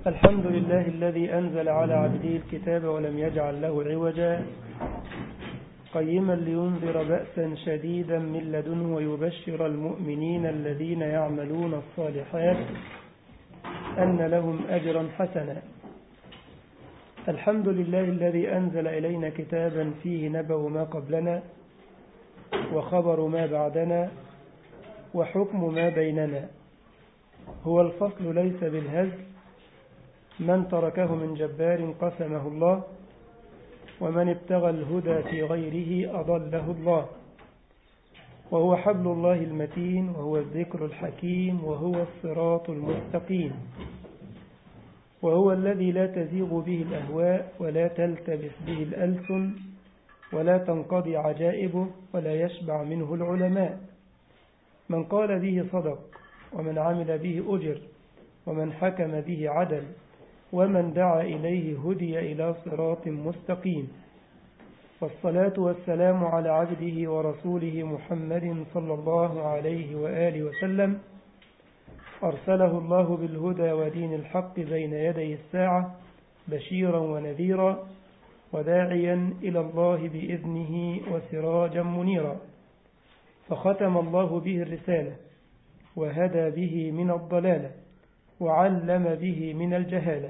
الحمد لله الذي أنزل على عبده الكتاب ولم يجعل له عوجا قيما لينذر بأسا شديدا من لدنه ويبشر المؤمنين الذين يعملون الصالحات أن لهم أجرا حسنا الحمد لله الذي أنزل إلينا كتابا فيه نبأ ما قبلنا وخبر ما بعدنا وحكم ما بيننا هو الفصل ليس بالهزل من تركه من جبار قسمه الله ومن ابتغى الهدى في غيره أضله الله وهو حبل الله المتين وهو الذكر الحكيم وهو الصراط المستقيم وهو الذي لا تزيغ به الأهواء ولا تلتبس به الألسن ولا تنقضي عجائبه ولا يشبع منه العلماء من قال به صدق ومن عمل به أجر ومن حكم به عدل ومن دعا إليه هدي إلى صراط مستقيم والصلاة والسلام على عبده ورسوله محمد صلى الله عليه وآله وسلم أرسله الله بالهدى ودين الحق بين يدي الساعة بشيرا ونذيرا وداعيا إلى الله بإذنه وسراجا منيرا فختم الله به الرسالة وهدى به من الضلالة وعلم به من الجهالة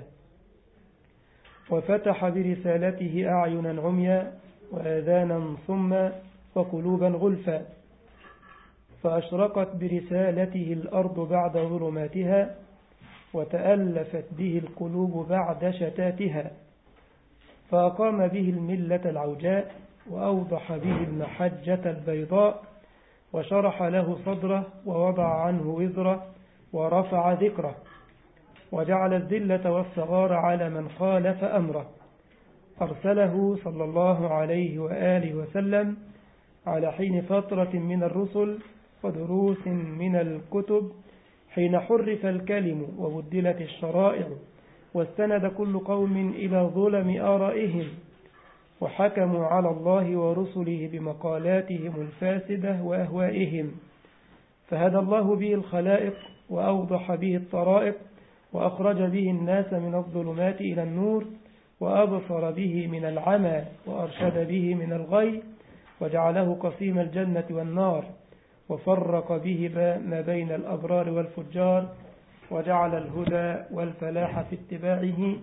وفتح برسالته أعينا عميا وآذانا صما وقلوبا غلفا فأشرقت برسالته الأرض بعد ظلماتها وتألفت به القلوب بعد شتاتها فأقام به الملة العوجاء وأوضح به المحجة البيضاء وشرح له صدره ووضع عنه وزره ورفع ذكره وجعل الذلة والصغار على من خالف أمره أرسله صلى الله عليه وآله وسلم على حين فترة من الرسل ودروس من الكتب حين حرف الكلم وبدلت الشرائع واستند كل قوم إلى ظلم آرائهم وحكموا على الله ورسله بمقالاتهم الفاسدة وأهوائهم فهدى الله به الخلائق وأوضح به الطرائق وأخرج به الناس من الظلمات إلى النور وأبصر به من العمى وأرشد به من الغي وجعله قسيم الجنة والنار وفرق به ما بين الأبرار والفجار وجعل الهدى والفلاح في اتباعه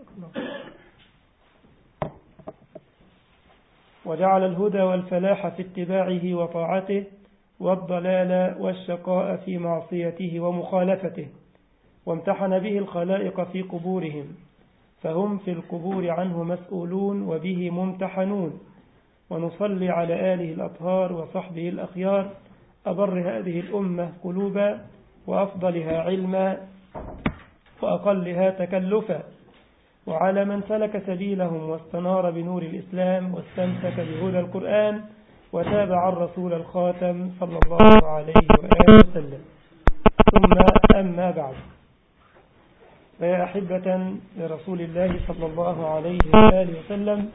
وجعل الهدى والفلاح في اتباعه وطاعته والضلال والشقاء في معصيته ومخالفته وامتحن به الخلائق في قبورهم فهم في القبور عنه مسؤولون وبه ممتحنون ونصلي على آله الأطهار وصحبه الأخيار أبر هذه الأمة قلوبا وأفضلها علما وأقلها تكلفا وعلى من سلك سبيلهم واستنار بنور الإسلام واستمسك بهدى القرآن وتابع الرسول الخاتم صلى الله عليه وآله وسلم ثم أما بعد فيا أحبة لرسول الله صلى الله عليه وآله وسلم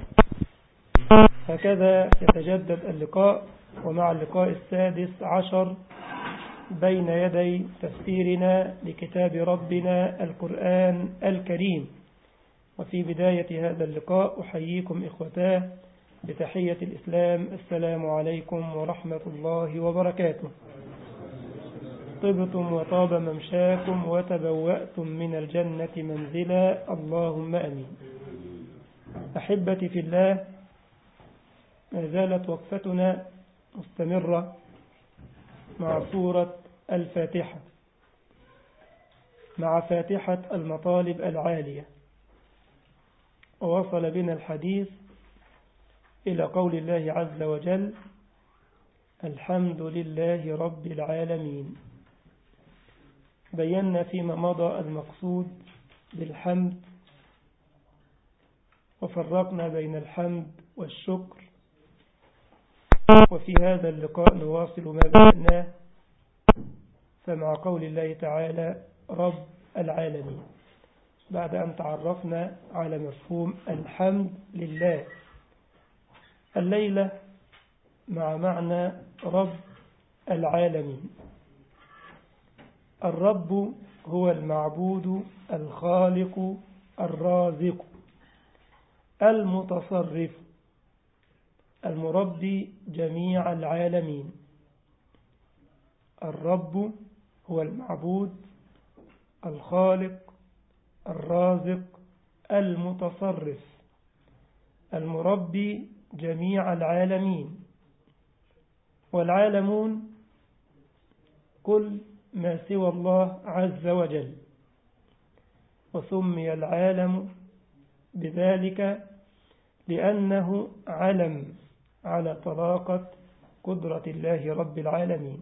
هكذا يتجدد اللقاء ومع اللقاء السادس عشر بين يدي تفسيرنا لكتاب ربنا القرآن الكريم وفي بداية هذا اللقاء أحييكم إخوتاه بتحية الإسلام السلام عليكم ورحمة الله وبركاته طبتم وطاب ممشاكم وتبوأتم من الجنة منزلا اللهم أمين أحبتي في الله ما زالت وقفتنا مستمرة مع سورة الفاتحة مع فاتحة المطالب العالية ووصل بنا الحديث إلى قول الله عز وجل الحمد لله رب العالمين بينا فيما مضى المقصود بالحمد وفرقنا بين الحمد والشكر وفي هذا اللقاء نواصل ما بدأناه فمع قول الله تعالى رب العالمين بعد أن تعرفنا على مفهوم الحمد لله الليلة مع معنى رب العالمين الرب هو المعبود الخالق الرازق المتصرف المربي جميع العالمين الرب هو المعبود الخالق الرازق المتصرف المربي جميع العالمين والعالمون كل ما سوى الله عز وجل وسمي العالم بذلك لأنه علم على طلاقة قدرة الله رب العالمين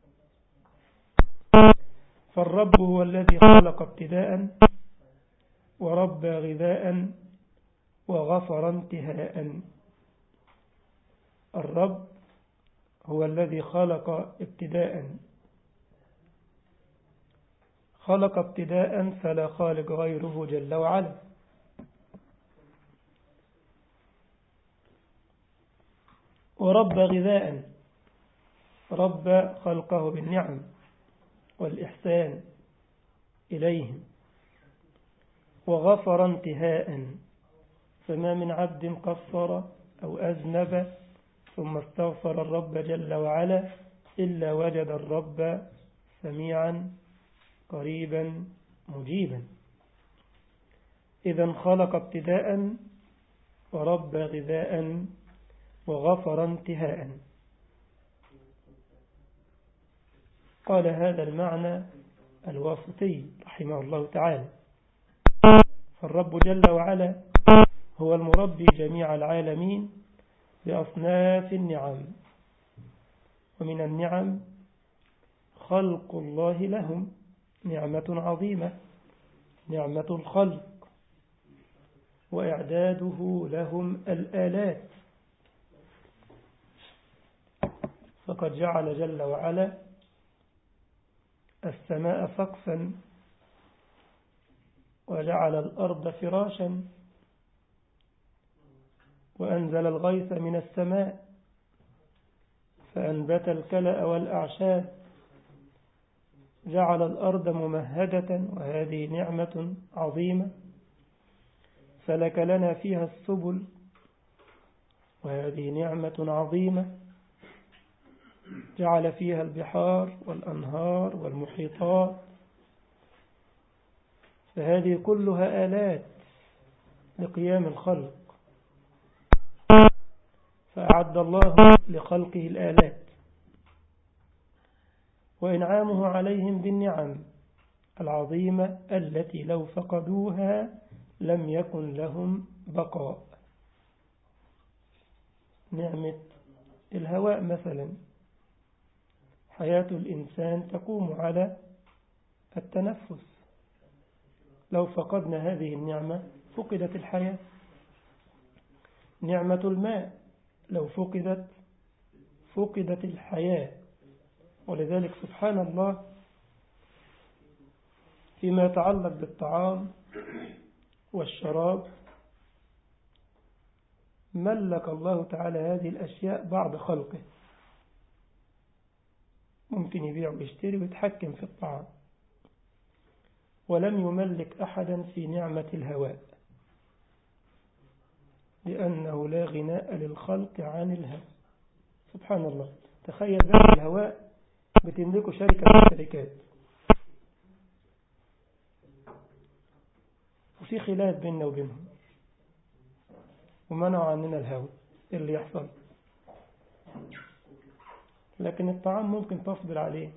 فالرب هو الذي خلق ابتداء وربى غذاء وغفر انتهاء الرب هو الذي خلق ابتداء خلق ابتداء فلا خالق غيره جل وعلا ورب غذاء رب خلقه بالنعم والإحسان إليهم وغفر انتهاء فما من عبد قصر أو أذنب ثم استغفر الرب جل وعلا إلا وجد الرب سميعا قريبا مجيبا إذا خلق ابتداء ورب غذاء وغفر انتهاء قال هذا المعنى الواسطي رحمه الله تعالى فالرب جل وعلا هو المربي جميع العالمين بأصناف النعم ومن النعم خلق الله لهم نعمة عظيمة نعمة الخلق وإعداده لهم الآلات فقد جعل جل وعلا السماء سقفا وجعل الأرض فراشا وأنزل الغيث من السماء فأنبت الكلأ والأعشاب جعل الأرض ممهدة وهذه نعمة عظيمة سلك لنا فيها السبل وهذه نعمة عظيمة جعل فيها البحار والأنهار والمحيطات فهذه كلها آلات لقيام الخلق فأعد الله لخلقه الآلات وإنعامه عليهم بالنعم العظيمة التي لو فقدوها لم يكن لهم بقاء نعمة الهواء مثلا حياة الإنسان تقوم على التنفس لو فقدنا هذه النعمة فقدت الحياة نعمة الماء لو فقدت فقدت الحياة ولذلك سبحان الله فيما يتعلق بالطعام والشراب ملك الله تعالى هذه الأشياء بعد خلقه ممكن يبيع ويشتري ويتحكم في الطعام ولم يملك أحدا في نعمة الهواء لأنه لا غناء للخلق عن الهواء سبحان الله تخيل ذلك الهواء بتملكه شركة من الشركات وفي خلاف بيننا وبينهم ومنعوا عننا الهواء إيه اللي يحصل لكن الطعام ممكن تصبر عليه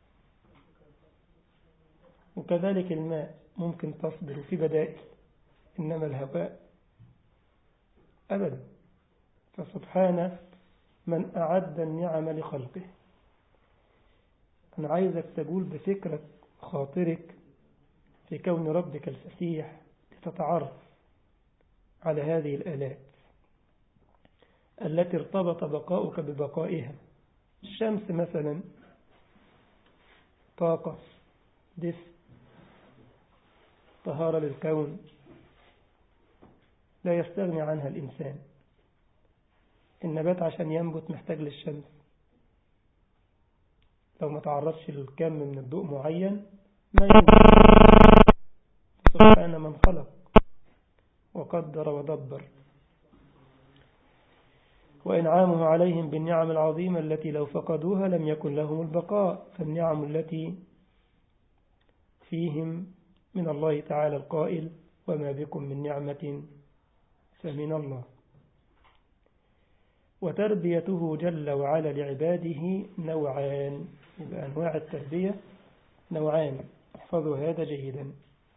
وكذلك الماء ممكن تصبر وفي بدائل إنما الهواء أبدا فسبحانه من أعد النعم لخلقه أنا عايزك تقول بفكرة خاطرك في كون ربك الفسيح لتتعرف على هذه الآلات التي ارتبط بقاؤك ببقائها الشمس مثلا طاقة دفء طهارة للكون لا يستغني عنها الإنسان النبات عشان ينبت محتاج للشمس لو ما تعرضش للكم من الضوء معين ما يمكن سبحان من خلق وقدر ودبر وإنعامه عليهم بالنعم العظيمة التي لو فقدوها لم يكن لهم البقاء فالنعم التي فيهم من الله تعالى القائل وما بكم من نعمة فمن الله وتربيته جل وعلا لعباده نوعان يبقى أنواع التربية نوعان احفظوا هذا جيدا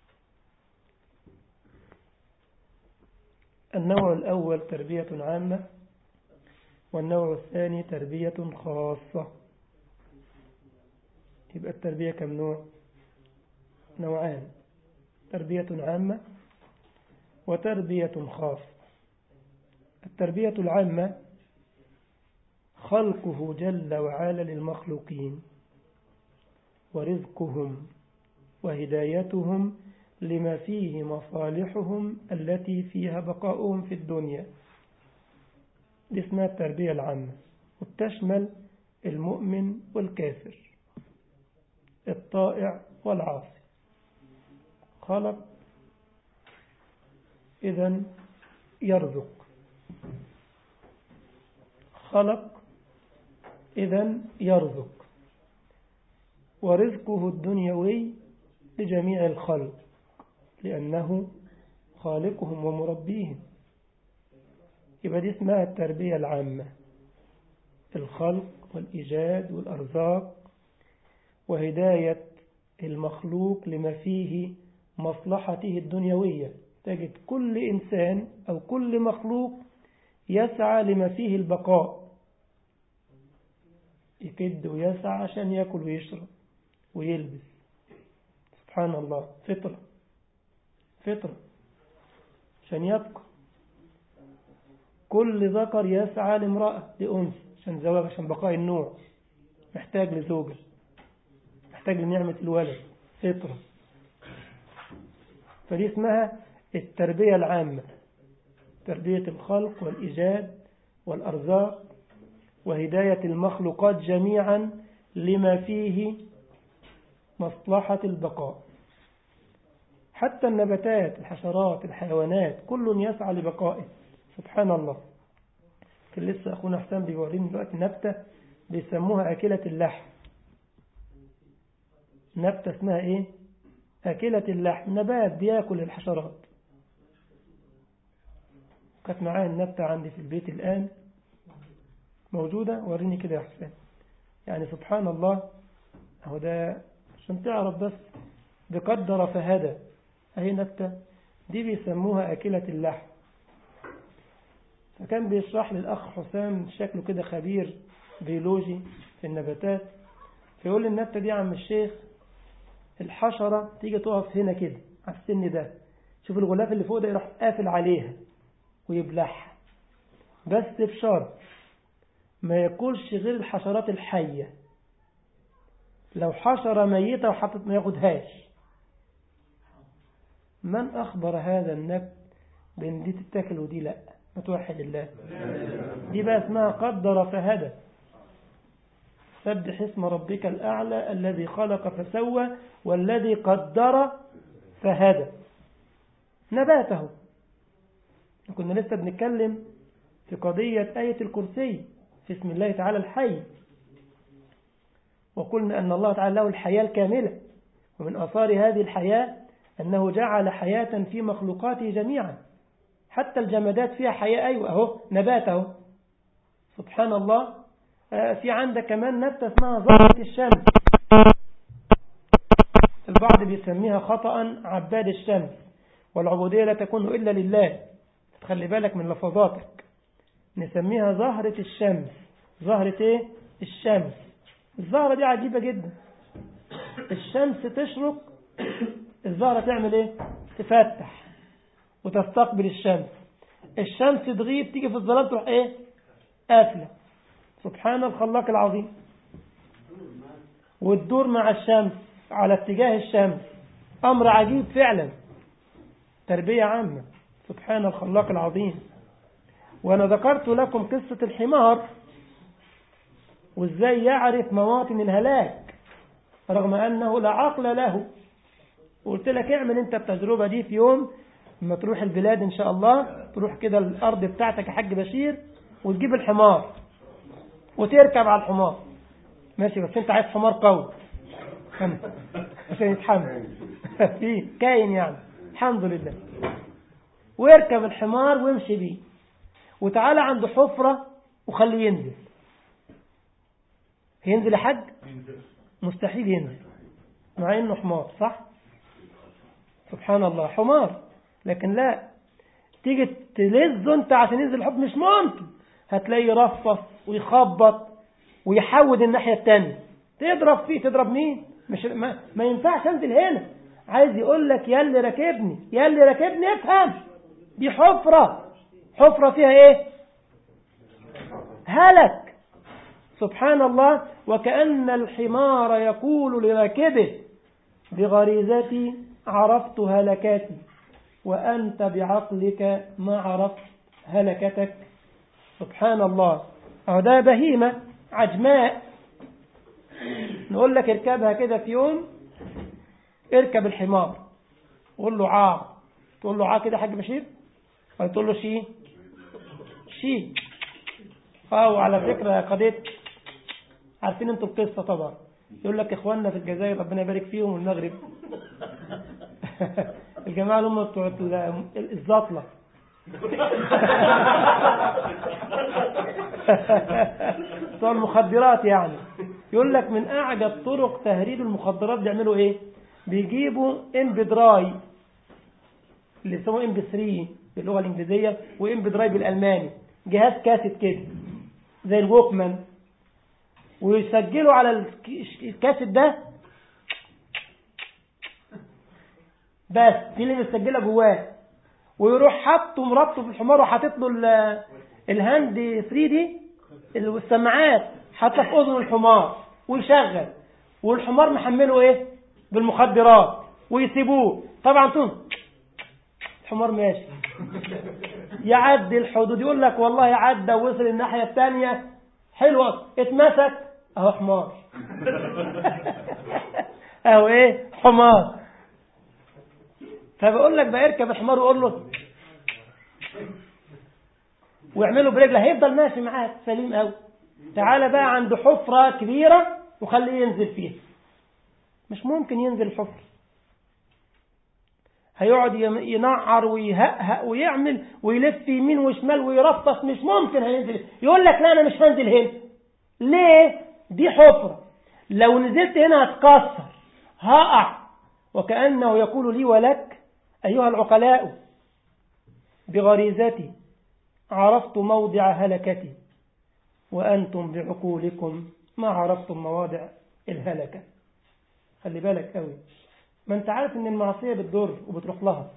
النوع الأول تربية عامة والنوع الثاني تربية خاصة يبقى التربية كم نوع نوعان تربية عامة وتربية خاصة التربية العامة خلقه جل وعلا للمخلوقين ورزقهم وهدايتهم لما فيه مصالحهم التي فيها بقاؤهم في الدنيا دي اسمها التربية العامة وبتشمل المؤمن والكافر الطائع والعاصي خلق إذا يرزق خلق إذا يرزق ورزقه الدنيوي لجميع الخلق لأنه خالقهم ومربيهم يبقى دي اسمها التربية العامة الخلق والإيجاد والأرزاق وهداية المخلوق لما فيه مصلحته الدنيوية تجد كل إنسان أو كل مخلوق يسعى لما فيه البقاء يكد ويسعى عشان يأكل ويشرب ويلبس سبحان الله فطرة فطرة عشان يبقى كل ذكر يسعى لامرأة لأنثى عشان زواج عشان بقاء النوع محتاج لزوجة محتاج لنعمة الولد فطرة فدي اسمها التربية العامة تربية الخلق والإيجاد والأرزاق وهداية المخلوقات جميعا لما فيه مصلحة البقاء حتى النباتات الحشرات الحيوانات كل يسعى لبقائه سبحان الله كان لسه أخونا حسام بيوريني دلوقتي نبتة بيسموها أكلة اللحم نبتة اسمها إيه أكلة اللحم نبات بياكل الحشرات كانت معايا النبتة عندي في البيت الآن موجودة وريني كده يا حسام يعني سبحان الله هو ده عشان تعرف بس بقدر فهدى أهي نبتة دي بيسموها أكلة اللحم فكان بيشرح لي الأخ حسام شكله كده خبير بيولوجي في النباتات فيقول لي النبتة دي يا عم الشيخ الحشرة تيجي تقف هنا كده على السن ده شوف الغلاف اللي فوق ده يروح قافل عليها ويبلعها بس بشرط ما ياكلش غير الحشرات الحية لو حشرة ميتة وحطت ما ياخدهاش من أخبر هذا النبت بأن دي تتاكل ودي لا ما توحد الله دي بقى اسمها قدر فهدى سبح اسم ربك الأعلى الذي خلق فسوى والذي قدر فهدى نباته كنا لسه بنتكلم في قضية آية الكرسي في اسم الله تعالى الحي وقلنا أن الله تعالى له الحياة الكاملة ومن آثار هذه الحياة أنه جعل حياة في مخلوقاته جميعا حتى الجمادات فيها حياة أيوة أهو نباته سبحان الله في عندك كمان نبتة اسمها زهرة الشمس البعض بيسميها خطأ عباد الشمس والعبودية لا تكون إلا لله تخلي بالك من لفظاتك نسميها زهرة الشمس زهرة ايه الشمس الزهرة دي عجيبة جدا الشمس تشرق الزهرة تعمل ايه تفتح وتستقبل الشمس الشمس تغيب تيجي في الظلام تروح ايه قافله سبحان الخلاق العظيم وتدور مع الشمس على اتجاه الشمس أمر عجيب فعلا تربية عامة سبحان الخلاق العظيم وأنا ذكرت لكم قصة الحمار وإزاي يعرف مواطن الهلاك رغم أنه لا عقل له وقلت لك اعمل انت التجربة دي في يوم لما تروح البلاد ان شاء الله تروح كده الارض بتاعتك يا حاج بشير وتجيب الحمار وتركب على الحمار ماشي بس انت عايز حمار قوي عشان يتحمل في كاين يعني الحمد لله ويركب الحمار ويمشي بيه وتعالى عند حفرة وخليه ينزل هينزل يا حاج مستحيل ينزل مع انه حمار صح سبحان الله حمار لكن لا تيجي تلزه انت عشان ينزل الحب مش ممكن هتلاقيه يرفص ويخبط ويحود الناحية التانية تضرب فيه تضرب مين مش ما, ما ينفعش انزل هنا عايز يقول لك يا اللي راكبني يا اللي راكبني افهم دي حفرة حفرة فيها ايه هلك سبحان الله وكأن الحمار يقول لراكبه بغريزتي عرفت هلكاتي وأنت بعقلك ما عرفت هلكتك سبحان الله أو ده بهيمة عجماء نقول لك اركبها كده في يوم اركب الحمار قول له عا تقول له عا كده يا حاج بشير ولا تقول له شي شي اه وعلى فكرة قضية عارفين انتوا القصة طبعا يقول لك اخواننا في الجزائر ربنا يبارك فيهم والمغرب الجماعة اللي هم بتوع الزطلة بتوع المخدرات يعني يقول لك من أعجب طرق تهريب المخدرات بيعملوا إيه بيجيبوا ام بي دراي اللي يسموه ام بي 3 باللغة الإنجليزية وام بي دراي بالألماني جهاز كاسيت كده زي الووكمان ويسجلوا على الكاسيت ده بس دي اللي متسجله جواه ويروح حاطه مربطه في الحمار وحاطط له الهاند 3 دي السماعات حاطه في اذن الحمار ويشغل والحمار محمله ايه بالمخدرات ويسيبوه طبعا تون الحمار ماشي يعدي الحدود يقول لك والله عدى ووصل الناحيه الثانيه حلوه اتمسك اهو حمار اهو ايه حمار فبقول لك بقى اركب الحمار وقول له واعمله برجله هيفضل ماشي معاك سليم قوي تعالى بقى عند حفرة كبيرة وخليه ينزل فيها مش ممكن ينزل الحفرة هيقعد ينعر ويهقهق ويعمل ويلف يمين وشمال ويرفص مش ممكن هينزل يقول لك لا انا مش هنزل هنا ليه دي حفرة لو نزلت هنا هتكسر هقع وكأنه يقول لي ولك أيها العقلاء بغريزتي عرفت موضع هلكتي وأنتم بعقولكم ما عرفتم مواضع الهلكة خلي بالك قوي ما انت عارف ان المعصية بتضر وبتروح لها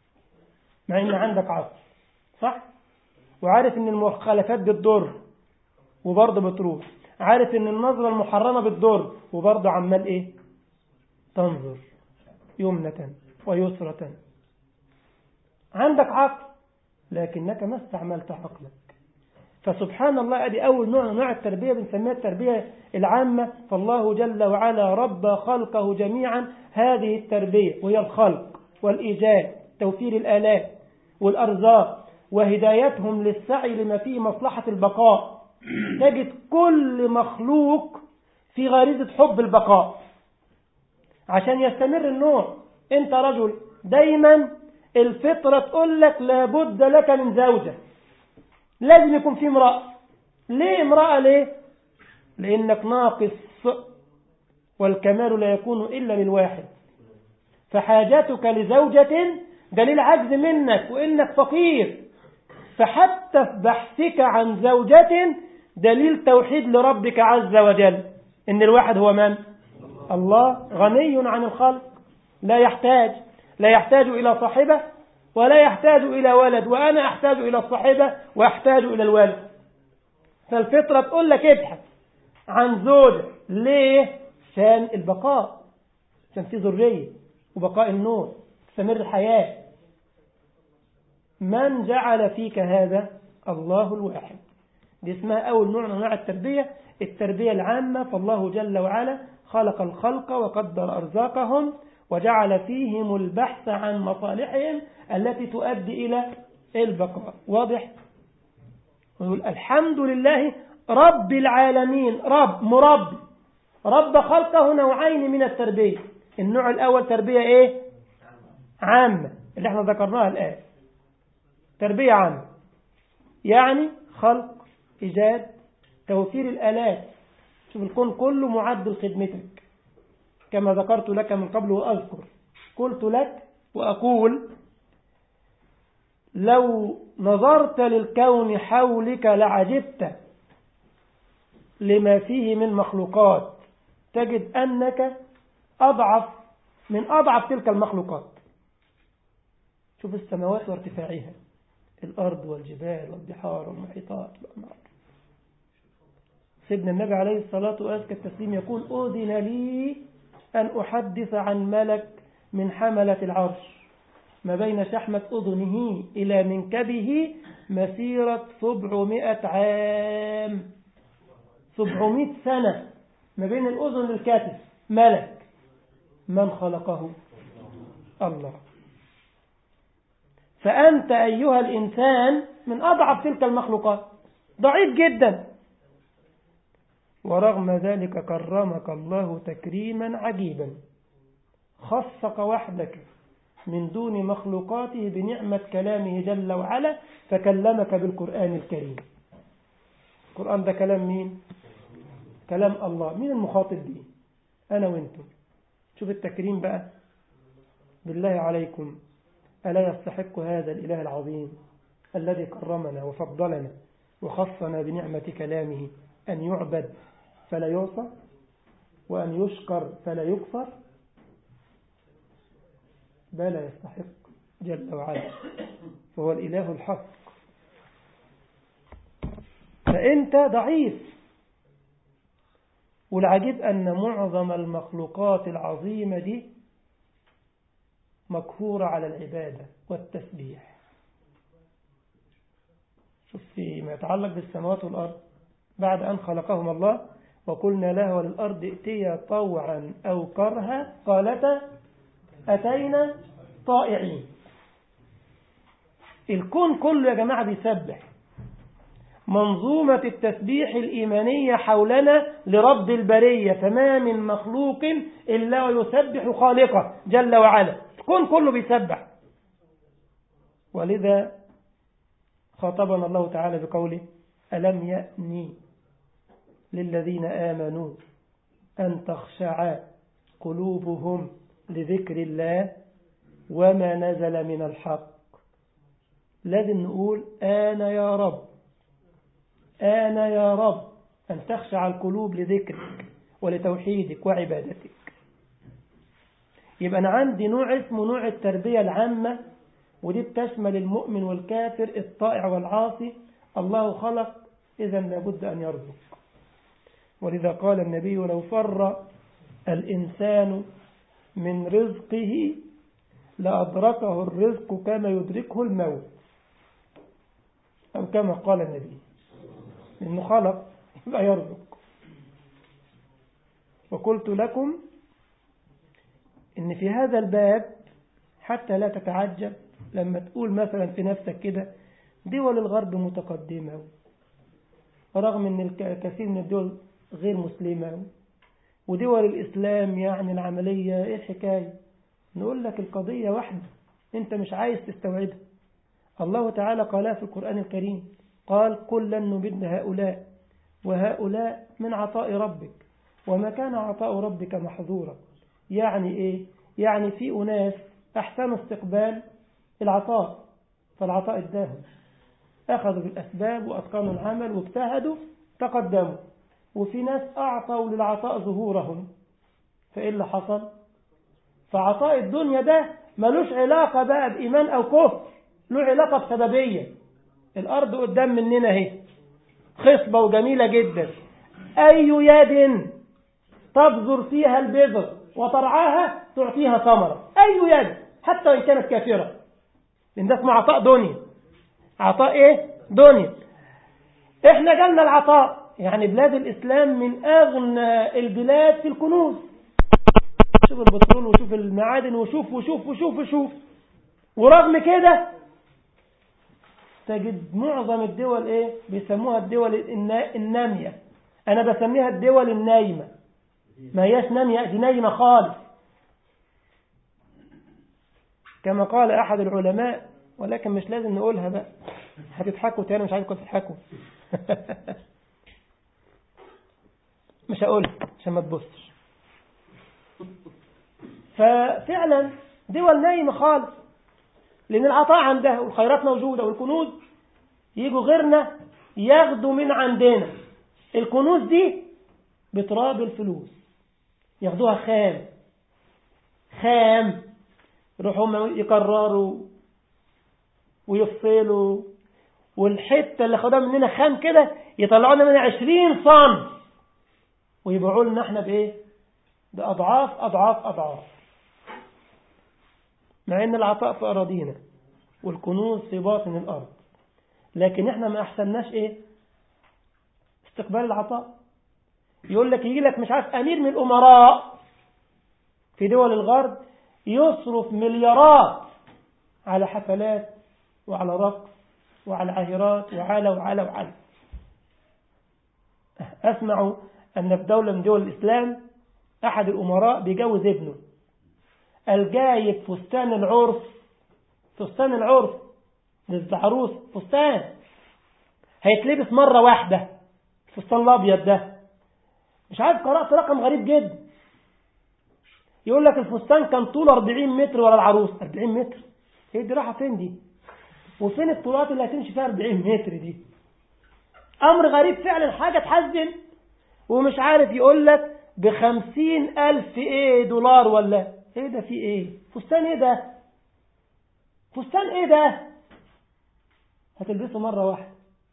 مع ان عندك عقل صح وعارف ان المخالفات بتضر وبرضه بتروح عارف ان النظرة المحرمة بتضر وبرضه عمال ايه تنظر يمنة ويسرة عندك عقل لكنك ما استعملت عقلك فسبحان الله ادي أول نوع من انواع التربية بنسميها التربية العامة فالله جل وعلا رب خلقه جميعا هذه التربية وهي الخلق والإيجاد توفير الآلات والأرزاق وهدايتهم للسعي لما فيه مصلحة البقاء تجد كل مخلوق في غريزة حب البقاء عشان يستمر النوع انت رجل دايما الفطرة تقول لك لابد لك من زوجة لازم يكون في امرأة ليه امرأة ليه لانك ناقص والكمال لا يكون الا للواحد فحاجتك لزوجة دليل عجز منك وانك فقير فحتى في بحثك عن زوجة دليل توحيد لربك عز وجل ان الواحد هو من الله غني عن الخلق لا يحتاج لا يحتاج إلى صاحبة ولا يحتاج إلى ولد وأنا أحتاج إلى الصاحبة وأحتاج إلى الولد فالفطرة تقول لك ابحث عن زوجة ليه؟ عشان البقاء عشان في ذرية وبقاء النور تستمر الحياة من جعل فيك هذا الله الواحد دي اسمها أول نوع من أنواع التربية التربية العامة فالله جل وعلا خلق الخلق وقدر أرزاقهم وجعل فيهم البحث عن مصالحهم التي تؤدي إلى البقاء واضح؟ ويقول الحمد لله رب العالمين رب مربي رب خلقه نوعين من التربية النوع الأول تربية إيه عامة اللي احنا ذكرناها الآن تربية عامة يعني خلق إيجاد توفير الآلات شوف الكون كله معد لخدمتك كما ذكرت لك من قبل وأذكر قلت لك وأقول لو نظرت للكون حولك لعجبت لما فيه من مخلوقات تجد أنك أضعف من أضعف تلك المخلوقات شوف السماوات وارتفاعها الأرض والجبال والبحار والمحيطات والأنهار سيدنا النبي عليه الصلاة وأزكى التسليم يقول أذن لي أن أحدث عن ملك من حملة العرش ما بين شحمة أذنه إلى منكبه مسيرة سبعمائة عام سبعمائة سنة ما بين الأذن للكتف ملك من خلقه الله فأنت أيها الإنسان من أضعف تلك المخلوقات ضعيف جدا ورغم ذلك كرمك الله تكريما عجيبا خصك وحدك من دون مخلوقاته بنعمة كلامه جل وعلا فكلمك بالقرآن الكريم القرآن ده كلام مين؟ كلام الله مين المخاطب به؟ أنا وإنتم شوف التكريم بقى بالله عليكم ألا يستحق هذا الإله العظيم الذي كرمنا وفضلنا وخصنا بنعمة كلامه أن يعبد فلا يعصى وأن يشكر فلا يكفر بلى يستحق جل وعلا فهو الإله الحق فأنت ضعيف والعجيب أن معظم المخلوقات العظيمة دي مقهورة على العبادة والتسبيح شوف فيما يتعلق بالسماوات والأرض بعد أن خلقهم الله وقلنا له وللأرض ائتيا طوعا أو كرها قالتا أتينا طائعين الكون كله يا جماعة بيسبح منظومة التسبيح الإيمانية حولنا لرب البرية فما من مخلوق إلا ويسبح خالقه جل وعلا الكون كله بيسبح ولذا خاطبنا الله تعالى بقوله ألم يأني للذين آمنوا أن تخشع قلوبهم لذكر الله وما نزل من الحق لازم نقول أنا يا رب أنا يا رب أن تخشع القلوب لذكرك ولتوحيدك وعبادتك يبقى أنا عندي نوع اسمه نوع التربية العامة ودي بتشمل المؤمن والكافر الطائع والعاصي الله خلق إذا لابد أن يرزق ولذا قال النبي لو فر الإنسان من رزقه لأدركه الرزق كما يدركه الموت أو كما قال النبي إنه خلق يبقى يرزق وقلت لكم إن في هذا الباب حتى لا تتعجب لما تقول مثلا في نفسك كده دول الغرب متقدمة رغم أن الكثير من الدول غير مسلمة ودول الإسلام يعني العملية إيه الحكاية نقول لك القضية واحدة أنت مش عايز تستوعبها الله تعالى قالها في القرآن الكريم قال قل لن نبد هؤلاء وهؤلاء من عطاء ربك وما كان عطاء ربك محظورا يعني إيه يعني في أناس أحسنوا استقبال العطاء فالعطاء اداهم أخذوا بالأسباب وأتقنوا العمل واجتهدوا تقدموا وفي ناس أعطوا للعطاء ظهورهم فإيه اللي حصل فعطاء الدنيا ده ملوش علاقة بقى بإيمان أو كفر له علاقة بسببية الأرض قدام مننا اهي خصبة وجميلة جدا أي يد تبذر فيها البذر وترعاها تعطيها ثمرة أي يد حتى وإن كانت كافرة لأن ده اسمه عطاء دنيا عطاء إيه؟ دنيا إحنا جالنا العطاء يعني بلاد الإسلام من أغنى البلاد في الكنوز شوف البترول وشوف المعادن وشوف وشوف وشوف وشوف ورغم كده تجد معظم الدول ايه بيسموها الدول النامية انا بسميها الدول النايمة ما هياش نامية دي نايمة خالص كما قال احد العلماء ولكن مش لازم نقولها بقى هتضحكوا تاني مش عايزكم تضحكوا مش هقولها عشان ما تبصش ففعلا دول نايمة خالص لأن العطاء عندها والخيرات موجودة والكنوز يجوا غيرنا ياخدوا من عندنا الكنوز دي بتراب الفلوس ياخدوها خام خام يروحوا هم يكرروا ويفصلوا والحتة اللي خدوها مننا خام كده يطلعوا لنا منها 20 صنف ويبيعوا لنا احنا بايه بأضعاف أضعاف أضعاف مع ان العطاء في أراضينا والكنوز في باطن الأرض لكن احنا ما أحسناش ايه استقبال العطاء يقول لك يجي لك مش عارف أمير من الأمراء في دول الغرب يصرف مليارات على حفلات وعلى رقص وعلى عاهرات وعلى وعلى وعلى أسمع أن في دولة من دول الإسلام أحد الأمراء بيجوز ابنه الجايب فستان العرس فستان العرس للعروس فستان هيتلبس مرة واحدة الفستان الأبيض ده مش عارف قرأت رقم غريب جدا يقول لك الفستان كان طوله 40 متر ورا العروس 40 متر ايه دي رايحه فين دي وفين الطولات اللي هتمشي فيها 40 متر دي امر غريب فعلا حاجه تحزن ومش عارف يقول لك بخمسين ألف إيه دولار ولا إيه ده في إيه فستان إيه ده فستان إيه ده هتلبسه مرة واحدة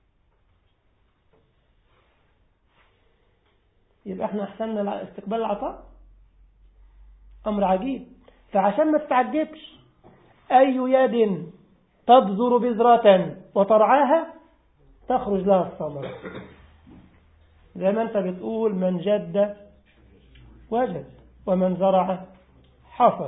يبقى احنا أحسننا استقبال العطاء أمر عجيب فعشان ما تتعجبش أي يد تبذر بذرة وترعاها تخرج لها الثمرة زي ما انت بتقول من جد وجد ومن زرع حصد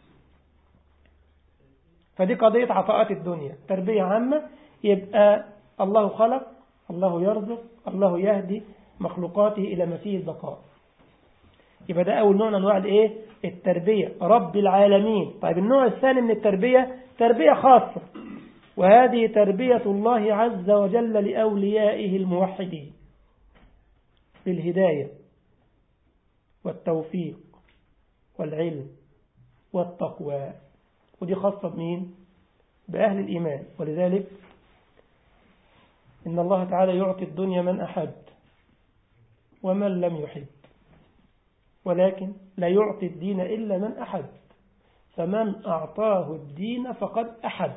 فدي قضية عطاءات الدنيا تربية عامة يبقى الله خلق الله يرزق الله يهدي مخلوقاته إلى مسيح البقاء يبقى ده أول نوع من أنواع الإيه؟ التربية رب العالمين طيب النوع الثاني من التربية تربية خاصة وهذه تربية الله عز وجل لأوليائه الموحدين بالهداية والتوفيق والعلم والتقوى ودي خاصة بمين بأهل الإيمان ولذلك إن الله تعالى يعطي الدنيا من أحب ومن لم يحب ولكن لا يعطي الدين إلا من أحب فمن أعطاه الدين فقد أحب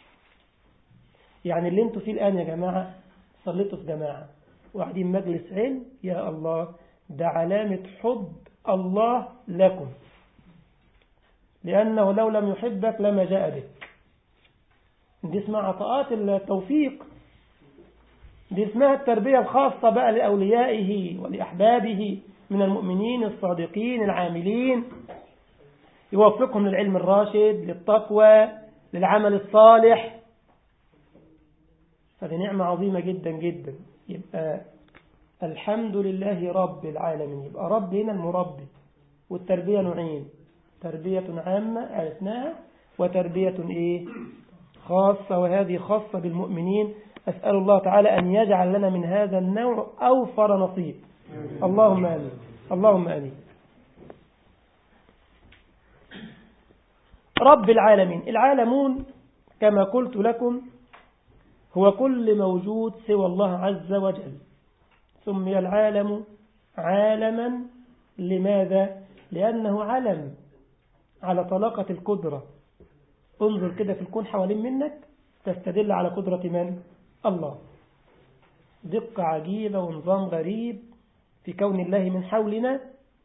يعني اللي انتوا فيه الآن يا جماعة صليتوا في جماعة وقاعدين مجلس علم يا الله ده علامة حب الله لكم لأنه لو لم يحبك لما جاء بك دي اسمها عطاءات التوفيق دي اسمها التربية الخاصة بقى لأوليائه ولأحبابه من المؤمنين الصادقين العاملين يوفقهم للعلم الراشد للتقوى للعمل الصالح فدي نعمة عظيمة جدا جدا يبقى الحمد لله رب العالمين يبقى رب هنا المربي والتربية نوعين تربية عامة عرفناها وتربية إيه خاصة وهذه خاصة بالمؤمنين أسأل الله تعالى أن يجعل لنا من هذا النوع أوفر نصيب اللهم آمين اللهم آمين رب العالمين العالمون كما قلت لكم هو كل موجود سوى الله عز وجل سمي العالم عالما لماذا؟ لأنه علم على طلاقة القدرة انظر كده في الكون حوالين منك تستدل على قدرة من؟ الله دقة عجيبة ونظام غريب في كون الله من حولنا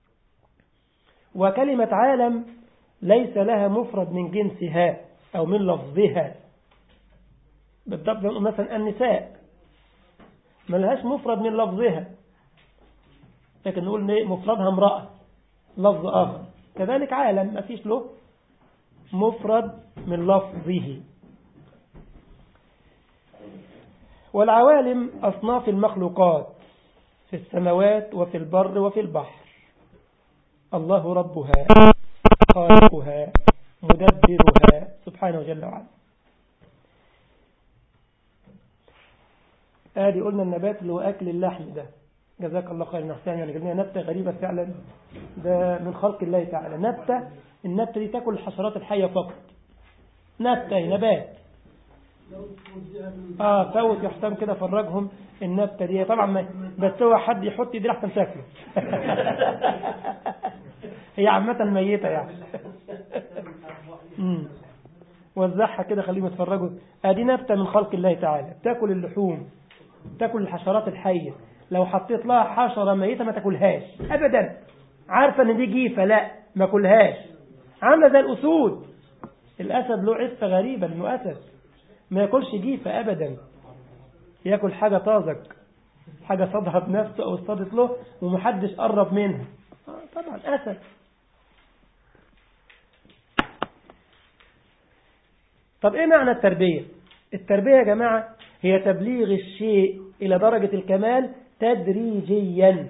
وكلمة عالم ليس لها مفرد من جنسها أو من لفظها بالضبط مثلا النساء ما لهاش مفرد من لفظها لكن نقول مفردها امرأة لفظ آخر كذلك عالم ما فيش له مفرد من لفظه والعوالم أصناف المخلوقات في السماوات وفي البر وفي البحر الله ربها خالقها مدبرها سبحانه جل وعلا ادي قلنا النبات اللي هو اكل اللحم ده جزاك الله خير نحسان يعني قلنا نبتة غريبة فعلا ده من خلق الله تعالى نبتة النبتة دي تاكل الحشرات الحية فقط نبتة نبات اه فوت يا حسام كده فرجهم النبتة دي طبعا ما بس هو حد يحط يدي احسن شكله هي عامة ميتة يعني امم وزعها كده خليهم يتفرجوا ادي نبتة من خلق الله تعالى تاكل اللحوم تاكل الحشرات الحية لو حطيت لها حشرة ميتة ما تاكلهاش ابدا عارفة ان دي جيفة لا ما كلهاش عاملة زي الاسود الاسد له عفة غريبة انه اسد ما ياكلش جيفة ابدا ياكل حاجة طازج حاجة صادها بنفسه او اصطادت له ومحدش قرب منها آه طبعا اسد طب ايه معنى التربية التربية يا جماعة هي تبليغ الشيء إلى درجة الكمال تدريجيا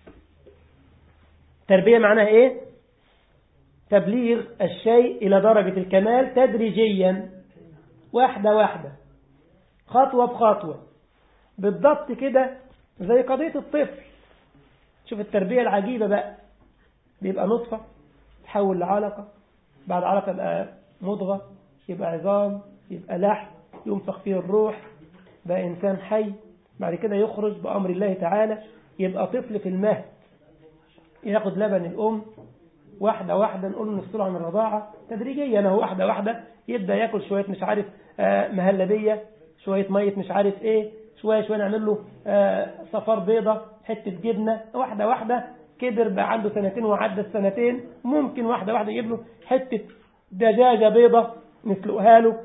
تربية معناها إيه تبليغ الشيء إلى درجة الكمال تدريجيا واحدة واحدة خطوة بخطوة بالضبط كده زي قضية الطفل شوف التربية العجيبة بقى بيبقى نطفة تحول لعلقة بعد علقة يبقى مضغة يبقى عظام يبقى لحم ينفخ فيه الروح بقى إنسان حي بعد كده يخرج بأمر الله تعالى يبقى طفل في المهد ياخد لبن الأم واحدة واحدة نقول له نفصله عن الرضاعة تدريجيا أنا واحدة واحدة يبدأ ياكل شوية مش عارف آه مهلبية شوية مية مش عارف ايه شوية شوية نعمل له آه صفار بيضة حتة جبنة واحدة واحدة كبر بقى عنده سنتين وعدى السنتين ممكن واحدة واحدة يجيب له حتة دجاجة بيضة نسلقها له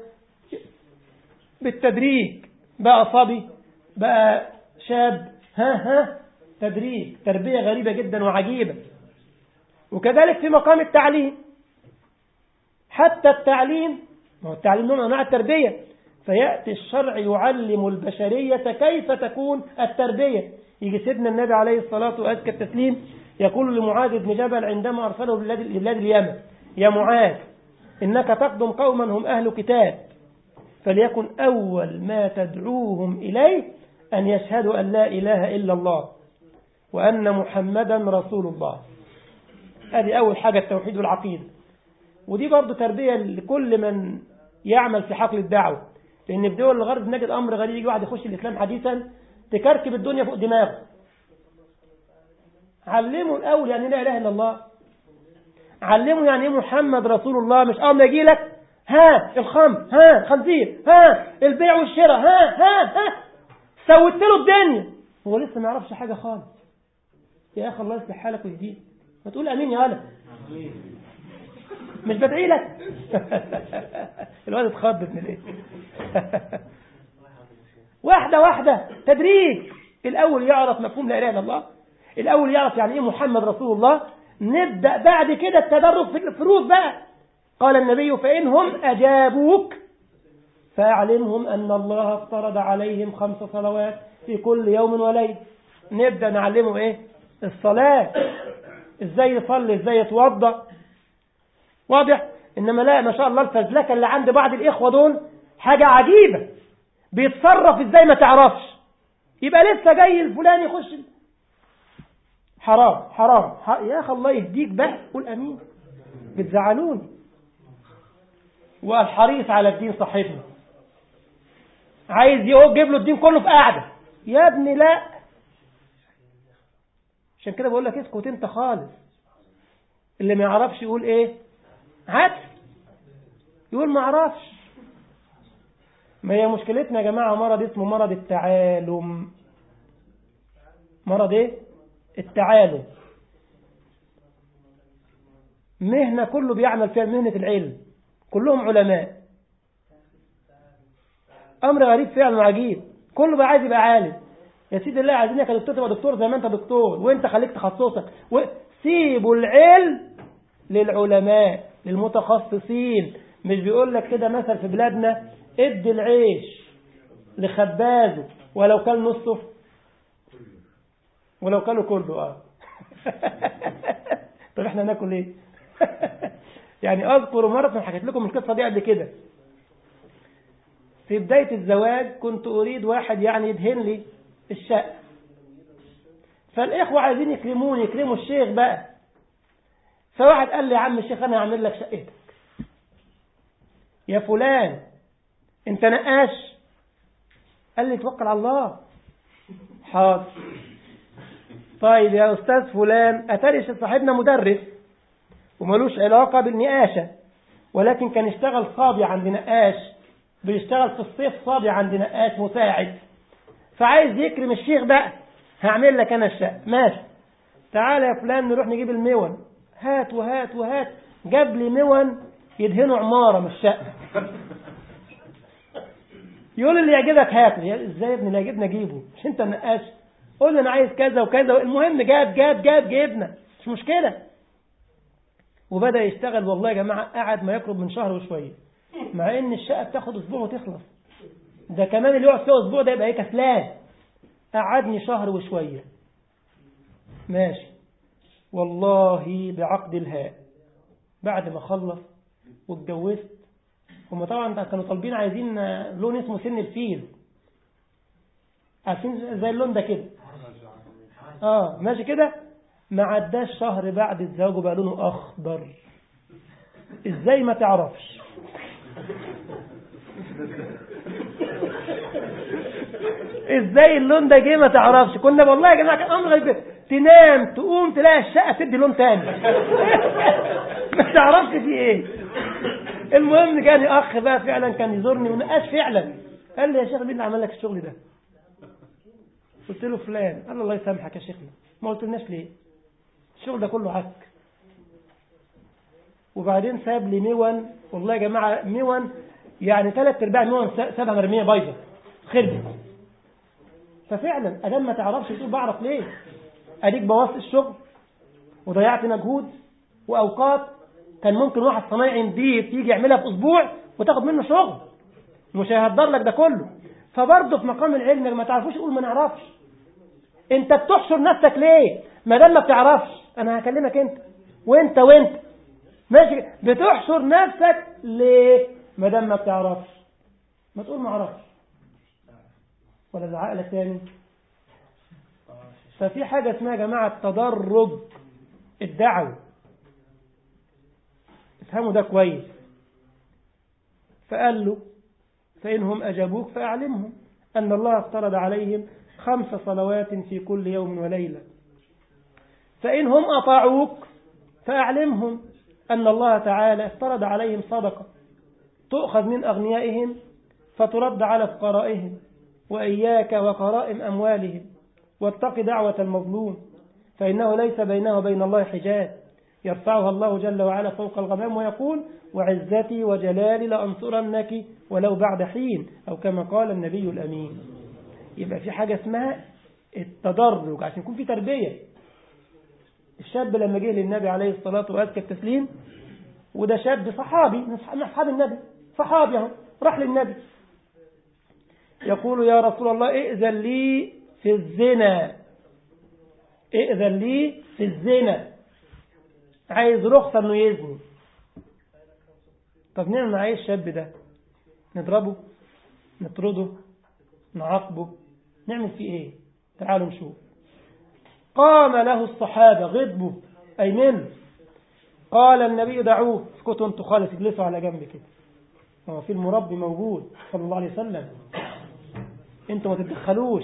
بالتدريج بقى صبي بقى شاب ها ها تدريج تربية غريبة جدا وعجيبة وكذلك في مقام التعليم حتى التعليم ما هو التعليم نوع من انواع التربية فيأتي الشرع يعلم البشرية كيف تكون التربية يجي سيدنا النبي عليه الصلاة وأزكى التسليم يقول لمعاذ بن جبل عندما أرسله لبلاد اليمن يا معاذ إنك تقدم قوما هم أهل كتاب فليكن أول ما تدعوهم إليه أن يشهدوا أن لا إله إلا الله وأن محمدا رسول الله هذه أول حاجة التوحيد والعقيدة ودي برضو تربية لكل من يعمل في حقل الدعوة لأن في دول الغرب نجد أمر غريب يجي واحد يخش الإسلام حديثا تكركب الدنيا فوق دماغه علموا الأول يعني لا إله إلا الله علموا يعني إيه محمد رسول الله مش أول ما يجي لك ها الخمر ها خنزير ها البيع والشراء ها ها ها سويت له الدنيا هو لسه ما يعرفش حاجة خالص يا أخي الله يصلح حالك ويهديك ما تقول أمين يا ولد مش بدعي لك الواد اتخض من الايه واحدة واحدة تدريج الأول يعرف مفهوم لا إله إلا الله الأول يعرف يعني إيه محمد رسول الله نبدأ بعد كده التدرج في الفروض بقى قال النبي فإنهم أجابوك فأعلمهم أن الله افترض عليهم خمس صلوات في كل يوم وليل نبدأ نعلمهم إيه الصلاة إزاي يصلي إزاي يتوضأ واضح إنما لا ما شاء الله الفزلكة اللي عند بعض الإخوة دول حاجة عجيبة بيتصرف إزاي ما تعرفش يبقى لسه جاي الفلان يخش حرام حرام يا أخي الله يهديك بقى قول أمين بتزعلوني والحريص على الدين صاحبنا عايز يجيب له الدين كله في قاعدة يا ابني لا عشان كده بقول لك اسكت انت خالص اللي ما يعرفش يقول ايه عدل يقول ما اعرفش ما هي مشكلتنا يا جماعة مرض اسمه مرض التعالم مرض ايه التعالم مهنة كله بيعمل فيها مهنة العلم كلهم علماء أمر غريب فعلا وعجيب كله بقى عايز يبقى عالم يا سيدي الله عايزينك يا دكتور تبقى دكتور زي ما انت دكتور وانت خليك تخصصك سيبوا العلم للعلماء للمتخصصين مش بيقول لك كده مثل في بلادنا ادي العيش لخبازه ولو كان نصه ولو كانوا كله اه طب احنا ناكل ايه يعني اذكر مرة حكيت لكم القصة دي قبل كده في بداية الزواج كنت اريد واحد يعني يدهن لي الشقة فالاخوة عايزين يكرموني يكرموا الشيخ بقى فواحد قال لي يا عم الشيخ انا هعمل لك شقتك يا فلان انت نقاش قال لي توكل على الله حاضر طيب يا أستاذ فلان أتاري صاحبنا مدرس وملوش علاقة بالنقاشة ولكن كان يشتغل صابي عند نقاش بيشتغل في الصيف صابي عند نقاش مساعد فعايز يكرم الشيخ بقى هعمل لك أنا الشقة ماشي تعالى يا فلان نروح نجيب المون هات وهات وهات جاب لي مون يدهنوا عمارة مش شقة يقول اللي يعجبك هاته ازاي يا ابني اللي يعجبنا جيبه مش انت النقاش قول لي انا عايز كذا وكذا المهم جاب جاب جاب جبنا مش مشكلة وبدأ يشتغل والله يا جماعة قعد ما يقرب من شهر وشوية مع ان الشقة بتاخد اسبوع وتخلص ده كمان اللي يقعد فيها اسبوع ده يبقى ايه كسلان قعدني شهر وشوية ماشي والله بعقد الهاء بعد ما خلص واتجوزت هم طبعا كانوا طالبين عايزين لون اسمه سن الفيل عارفين زي اللون ده كده اه ماشي كده ما عداش شهر بعد الزواج وبقى لونه اخضر ازاي ما تعرفش ازاي اللون ده جه ما تعرفش كنا والله يا جماعه كان امر غريب تنام تقوم تلاقي الشقه تدي لون تاني ما تعرفش في ايه المهم جاني اخ بقى فعلا كان يزورني ونقاش فعلا قال لي يا شيخ مين اللي عمل لك الشغل ده قلت له فلان قال له الله يسامحك يا شيخنا ما قلتلناش ليه الشغل ده كله عك وبعدين ساب لي ميون والله يا جماعه ميون يعني ثلاث ارباع ميون سابها مرميه بايظه خربت ففعلا ادام ما تعرفش تقول بعرف ليه اديك بوظت الشغل وضيعت مجهود واوقات كان ممكن واحد صنايعي نضيف يجي يعملها في اسبوع وتاخد منه شغل مش هيهدر لك ده كله فبرضه في مقام العلم ما تعرفوش قول ما نعرفش انت بتحشر نفسك ليه ما دام ما بتعرفش انا هكلمك انت وانت وانت ماشي بتحشر نفسك ليه ما دام ما بتعرفش ما تقول ما اعرفش ولا زعق لك تاني ففي حاجة اسمها يا جماعة التدرج الدعوي افهموا ده كويس فقال له فإنهم أجابوك فأعلمهم أن الله افترض عليهم خمس صلوات في كل يوم وليلة فإنهم أطاعوك فأعلمهم أن الله تعالى افترض عليهم صدقة تؤخذ من أغنيائهم فترد على فقرائهم وإياك وقرائم أموالهم واتق دعوة المظلوم فإنه ليس بينه وبين الله حجاب يرفعها الله جل وعلا فوق الغمام ويقول وعزتي وجلالي لأنصرنك ولو بعد حين أو كما قال النبي الأمين يبقى في حاجة اسمها التدرج عشان يكون في تربية الشاب لما جه للنبي عليه الصلاة وأزكى التسليم وده شاب صحابي من أصحاب النبي صحابي اهو راح للنبي يقول يا رسول الله ائذن لي في الزنا ائذن لي في الزنا عايز رخصة انه يزني طب نعمل معاه الشاب ده نضربه نطرده نعاقبه نعمل فيه ايه تعالوا نشوف قام له الصحابة غضبوا أي منه قال النبي دعوه اسكتوا انتوا خالص اجلسوا على جنب كده هو في المربي موجود صلى الله عليه وسلم انتوا ما تتدخلوش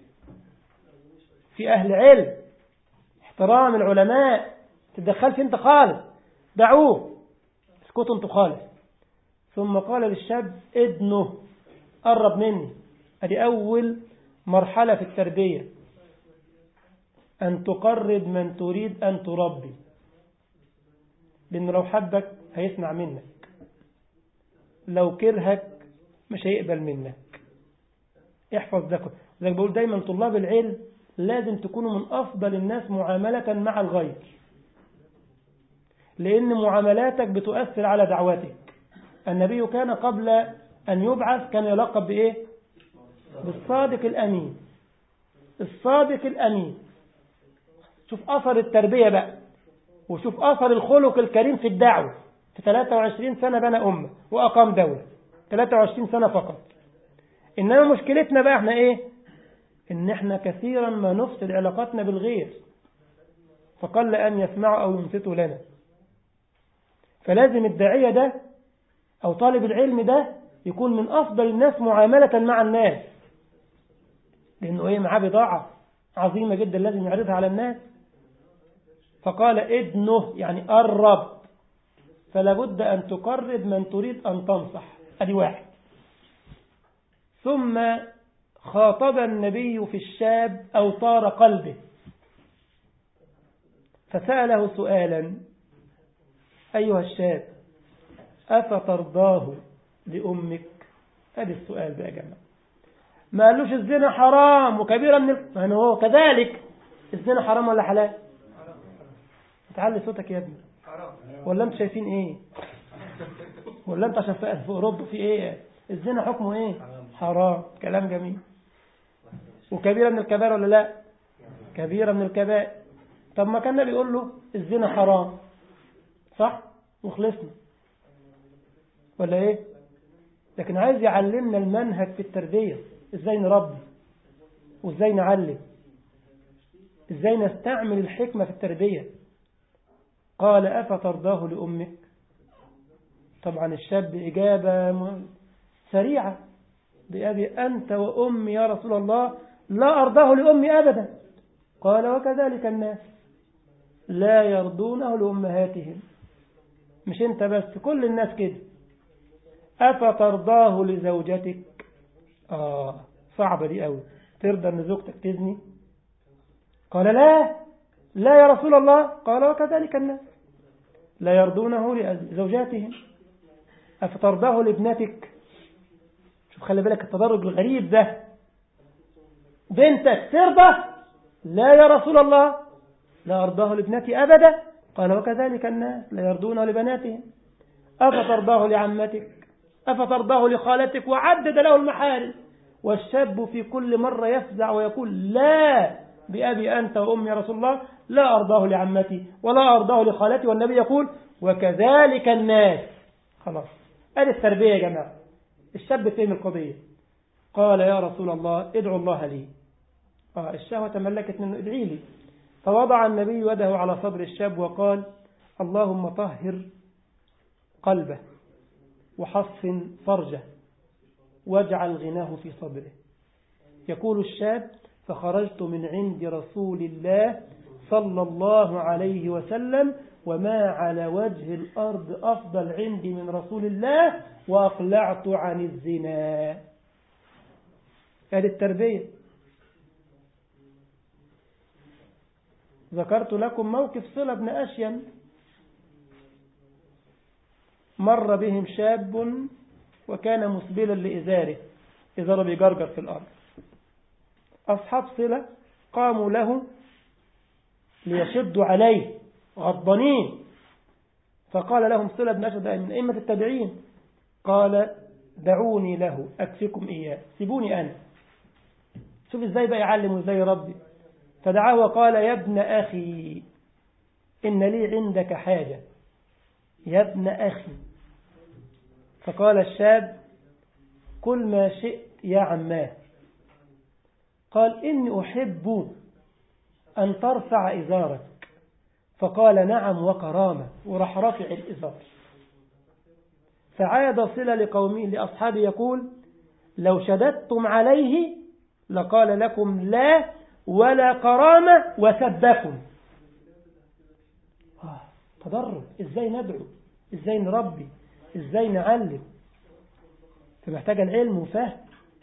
في أهل علم احترام العلماء تتدخلش انت خالص دعوه اسكتوا انتوا خالص ثم قال للشاب ادنه قرب مني ادي أول مرحلة في التربية أن تقرب من تريد أن تربي لأنه لو حبك هيسمع منك لو كرهك مش هيقبل منك احفظ ذكر زي بقول دايما طلاب العلم لازم تكونوا من أفضل الناس معاملة مع الغير لأن معاملاتك بتؤثر على دعوتك النبي كان قبل أن يبعث كان يلقب بإيه بالصادق الأمين الصادق الأمين شوف أثر التربية بقى وشوف أثر الخلق الكريم في الدعوة في 23 سنة بنى أمة وأقام دولة 23 سنة فقط إنما مشكلتنا بقى احنا إيه إن احنا كثيرا ما نفسد علاقاتنا بالغير فقل أن يسمعوا أو ينصتوا لنا فلازم الداعية ده أو طالب العلم ده يكون من أفضل الناس معاملة مع الناس لأنه إيه معاه بضاعة عظيمة جدا لازم يعرضها على الناس فقال ادنه يعني قرب فلا بد أن تقرب من تريد أن تنصح أدي واحد ثم خاطب النبي في الشاب أو طار قلبه فسأله سؤالا أيها الشاب أفترضاه لأمك هذا السؤال بقى يا جماعة ما قالوش الزنا حرام وكبيرة من ال... يعني هو كذلك الزنا حرام ولا حلال تعلي صوتك يا ابني ولا انت شايفين ايه ولا انت عشان في اوروبا في ايه الزنا حكمه ايه حرام كلام جميل وكبيرة من الكبائر ولا لا كبيرة من الكبائر طب ما كان بيقول له الزنا حرام صح وخلصنا ولا ايه لكن عايز يعلمنا المنهج في التربية ازاي نربي وازاي نعلم ازاي نستعمل الحكمة في التربية قال أفترضاه لأمك طبعا الشاب إجابة سريعة بأبي أنت وأمي يا رسول الله لا أرضاه لأمي أبدا قال وكذلك الناس لا يرضونه لأمهاتهم مش أنت بس كل الناس كده أفترضاه لزوجتك آه صعبة دي قوي ترضى أن زوجتك تزني قال لا لا يا رسول الله قال وكذلك الناس لا يرضونه لزوجاتهم أفترضاه لابنتك شوف خلي بالك التدرج الغريب ده بنتك ترضى لا يا رسول الله لا أرضاه لابنتي أبدا قال وكذلك الناس لا يرضونه لبناتهم أفترضاه لعمتك أفترضاه لخالتك وعدد له المحارم والشاب في كل مرة يفزع ويقول لا بأبي أنت وأمي يا رسول الله لا أرضاه لعمتي ولا أرضاه لخالتي والنبي يقول وكذلك الناس خلاص هذه التربية يا جماعة الشاب فهم القضية قال يا رسول الله ادعو الله لي آه الشهوة تملكت منه ادعي لي فوضع النبي يده على صدر الشاب وقال اللهم طهر قلبه وحصن فرجه واجعل غناه في صدره يقول الشاب فخرجت من عند رسول الله صلى الله عليه وسلم وما على وجه الأرض أفضل عندي من رسول الله وأقلعت عن الزنا هذه التربية ذكرت لكم موقف صلة بن أشيم مر بهم شاب وكان مسبلا لإزاره إزاره بيجرجر في الأرض أصحاب صلة قاموا له ليشدوا عليه غضبانين فقال لهم صلة بن أشد من أئمة التابعين قال دعوني له أكفكم إياه سيبوني أنا شوف إزاي بقى يعلم وإزاي يربي فدعاه وقال يا ابن أخي إن لي عندك حاجة يا ابن أخي فقال الشاب كل ما شئت يا عماه قال إني أحب أن ترفع إزارك فقال نعم وكرامة وراح رافع الإزار فعاد صلة لقومه لأصحابه يقول لو شددتم عليه لقال لكم لا ولا كرامة وسبكم آه تدرب إزاي ندعو إزاي نربي إزاي نعلم فمحتاج العلم وفهم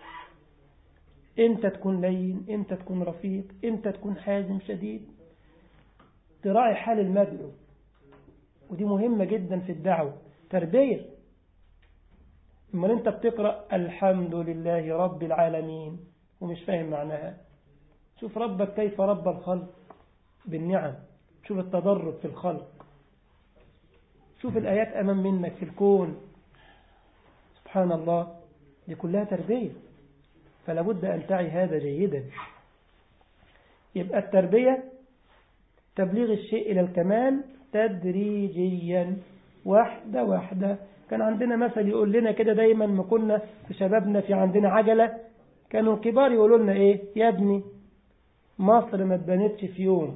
امتى تكون لين امتى تكون رفيق امتى تكون حازم شديد تراعي حال المدعو ودي مهمة جدا في الدعوة تربية اما انت بتقرأ الحمد لله رب العالمين ومش فاهم معناها شوف ربك كيف رب الخلق بالنعم شوف التدرب في الخلق شوف الآيات أمام منك في الكون سبحان الله دي كلها تربية فلا بد أن تعي هذا جيدا يبقى التربية تبليغ الشيء إلى الكمال تدريجيا واحدة واحدة كان عندنا مثل يقول لنا كده دايما ما كنا في شبابنا في عندنا عجلة كانوا الكبار يقولوا لنا ايه يا ابني مصر ما اتبنتش في يوم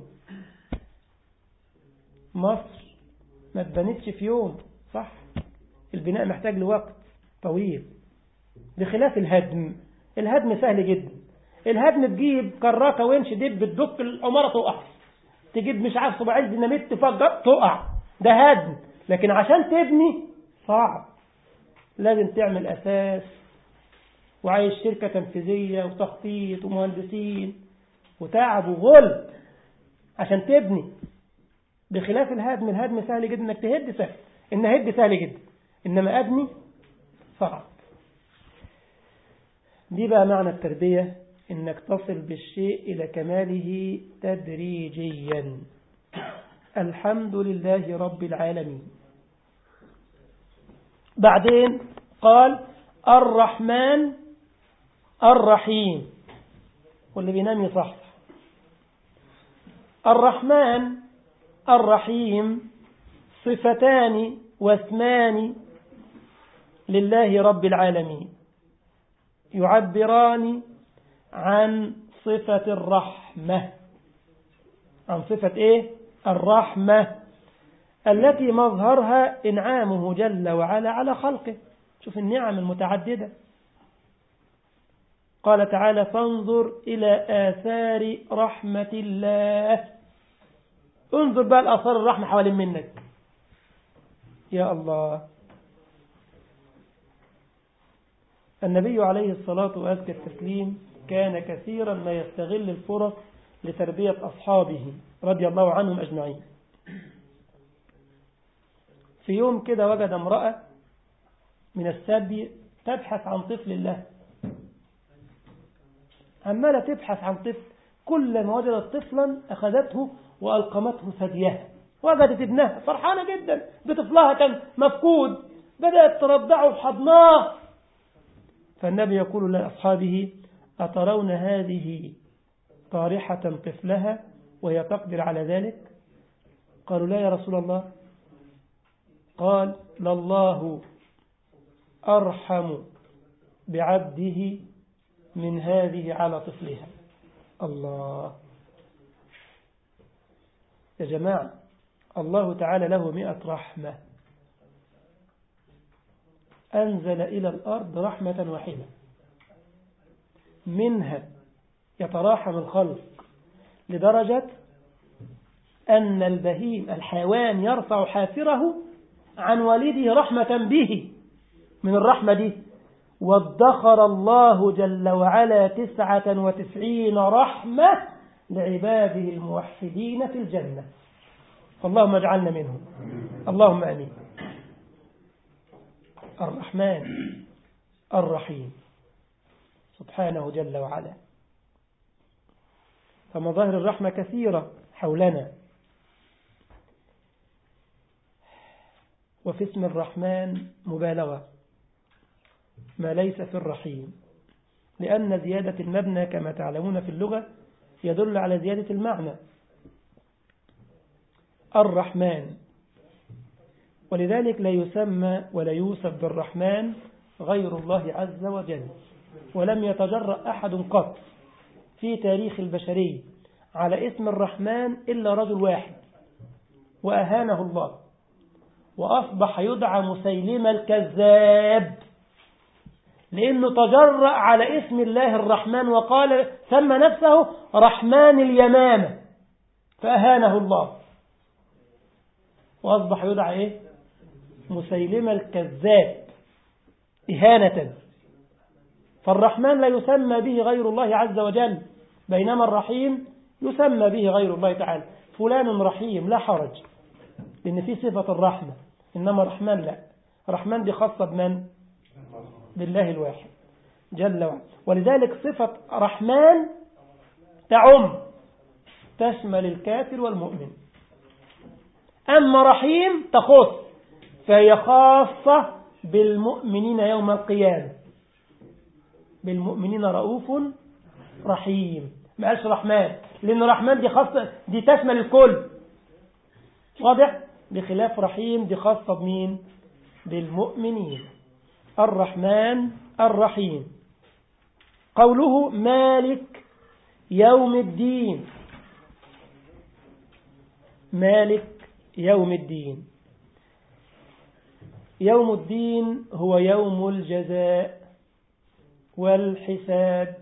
مصر ما اتبنتش في يوم صح البناء محتاج لوقت طويل بخلاف الهدم الهدم سهل جدا الهدم تجيب كراكة ونش دب بتدق العمارة تقع تجيب مش عارف صباعين ديناميت تفجر تقع ده هدم لكن عشان تبني صعب لازم تعمل أساس وعايز شركة تنفيذية وتخطيط ومهندسين وتعب وغل عشان تبني بخلاف الهدم الهدم سهل جدا انك تهد سهل ان هد سهل جدا انما ابني صعب دي بقى معنى التربية انك تصل بالشيء الى كماله تدريجيا الحمد لله رب العالمين بعدين قال الرحمن الرحيم واللي بينام يصحصح الرحمن الرحيم صفتان واسمان لله رب العالمين يعبران عن صفة الرحمة عن صفة ايه الرحمة التي مظهرها إنعامه جل وعلا على خلقه شوف النعم المتعددة قال تعالى فانظر إلى آثار رحمة الله انظر بقى الآثار الرحمة حوالين منك يا الله النبي عليه الصلاة وأزكى التسليم كان كثيرا ما يستغل الفرص لتربية أصحابه رضي الله عنهم أجمعين في يوم كده وجد امرأة من السبي تبحث عن طفل الله عمالة تبحث عن طفل كل ما وجدت طفلا أخذته وألقمته ثديها وجدت ابنها فرحانة جدا بطفلها كان مفقود بدأت ترضعه في حضناه فالنبي يقول لأصحابه أترون هذه طارحة طفلها وهي تقدر على ذلك قالوا لا يا رسول الله قال لله أرحم بعبده من هذه على طفلها الله يا جماعة الله تعالى له مئة رحمة أنزل إلى الأرض رحمة واحدة منها يتراحم الخلق لدرجة أن البهيم الحيوان يرفع حافره عن والده رحمة به من الرحمة دي وادخر الله جل وعلا تسعة وتسعين رحمة لعباده الموحدين في الجنة اللهم اجعلنا منهم اللهم أمين الرحمن الرحيم سبحانه جل وعلا فمظاهر الرحمة كثيرة حولنا وفي اسم الرحمن مبالغة ما ليس في الرحيم لأن زيادة المبنى كما تعلمون في اللغة يدل على زيادة المعنى الرحمن ولذلك لا يسمى ولا يوصف بالرحمن غير الله عز وجل ولم يتجرأ أحد قط في تاريخ البشرية على اسم الرحمن إلا رجل واحد وأهانه الله وأصبح يدعى مسيلمة الكذاب لأنه تجرأ على اسم الله الرحمن وقال سمى نفسه رحمن اليمامة فأهانه الله وأصبح يدعى إيه مسيلمة الكذاب إهانة فالرحمن لا يسمى به غير الله عز وجل بينما الرحيم يسمى به غير الله تعالى فلان رحيم لا حرج لأن في صفة الرحمة إنما الرحمن لا الرحمن دي خاصة بمن بالله الواحد جل وعلا ولذلك صفة رحمن تعم تشمل الكافر والمؤمن أما رحيم تخص فهي خاصة بالمؤمنين يوم القيامة بالمؤمنين رؤوف رحيم ما قالش رحمن لأن رحمن دي خاصة دي تشمل الكل واضح بخلاف رحيم دي خاصة بمين بالمؤمنين الرحمن الرحيم قوله مالك يوم الدين مالك يوم الدين يوم الدين هو يوم الجزاء والحساب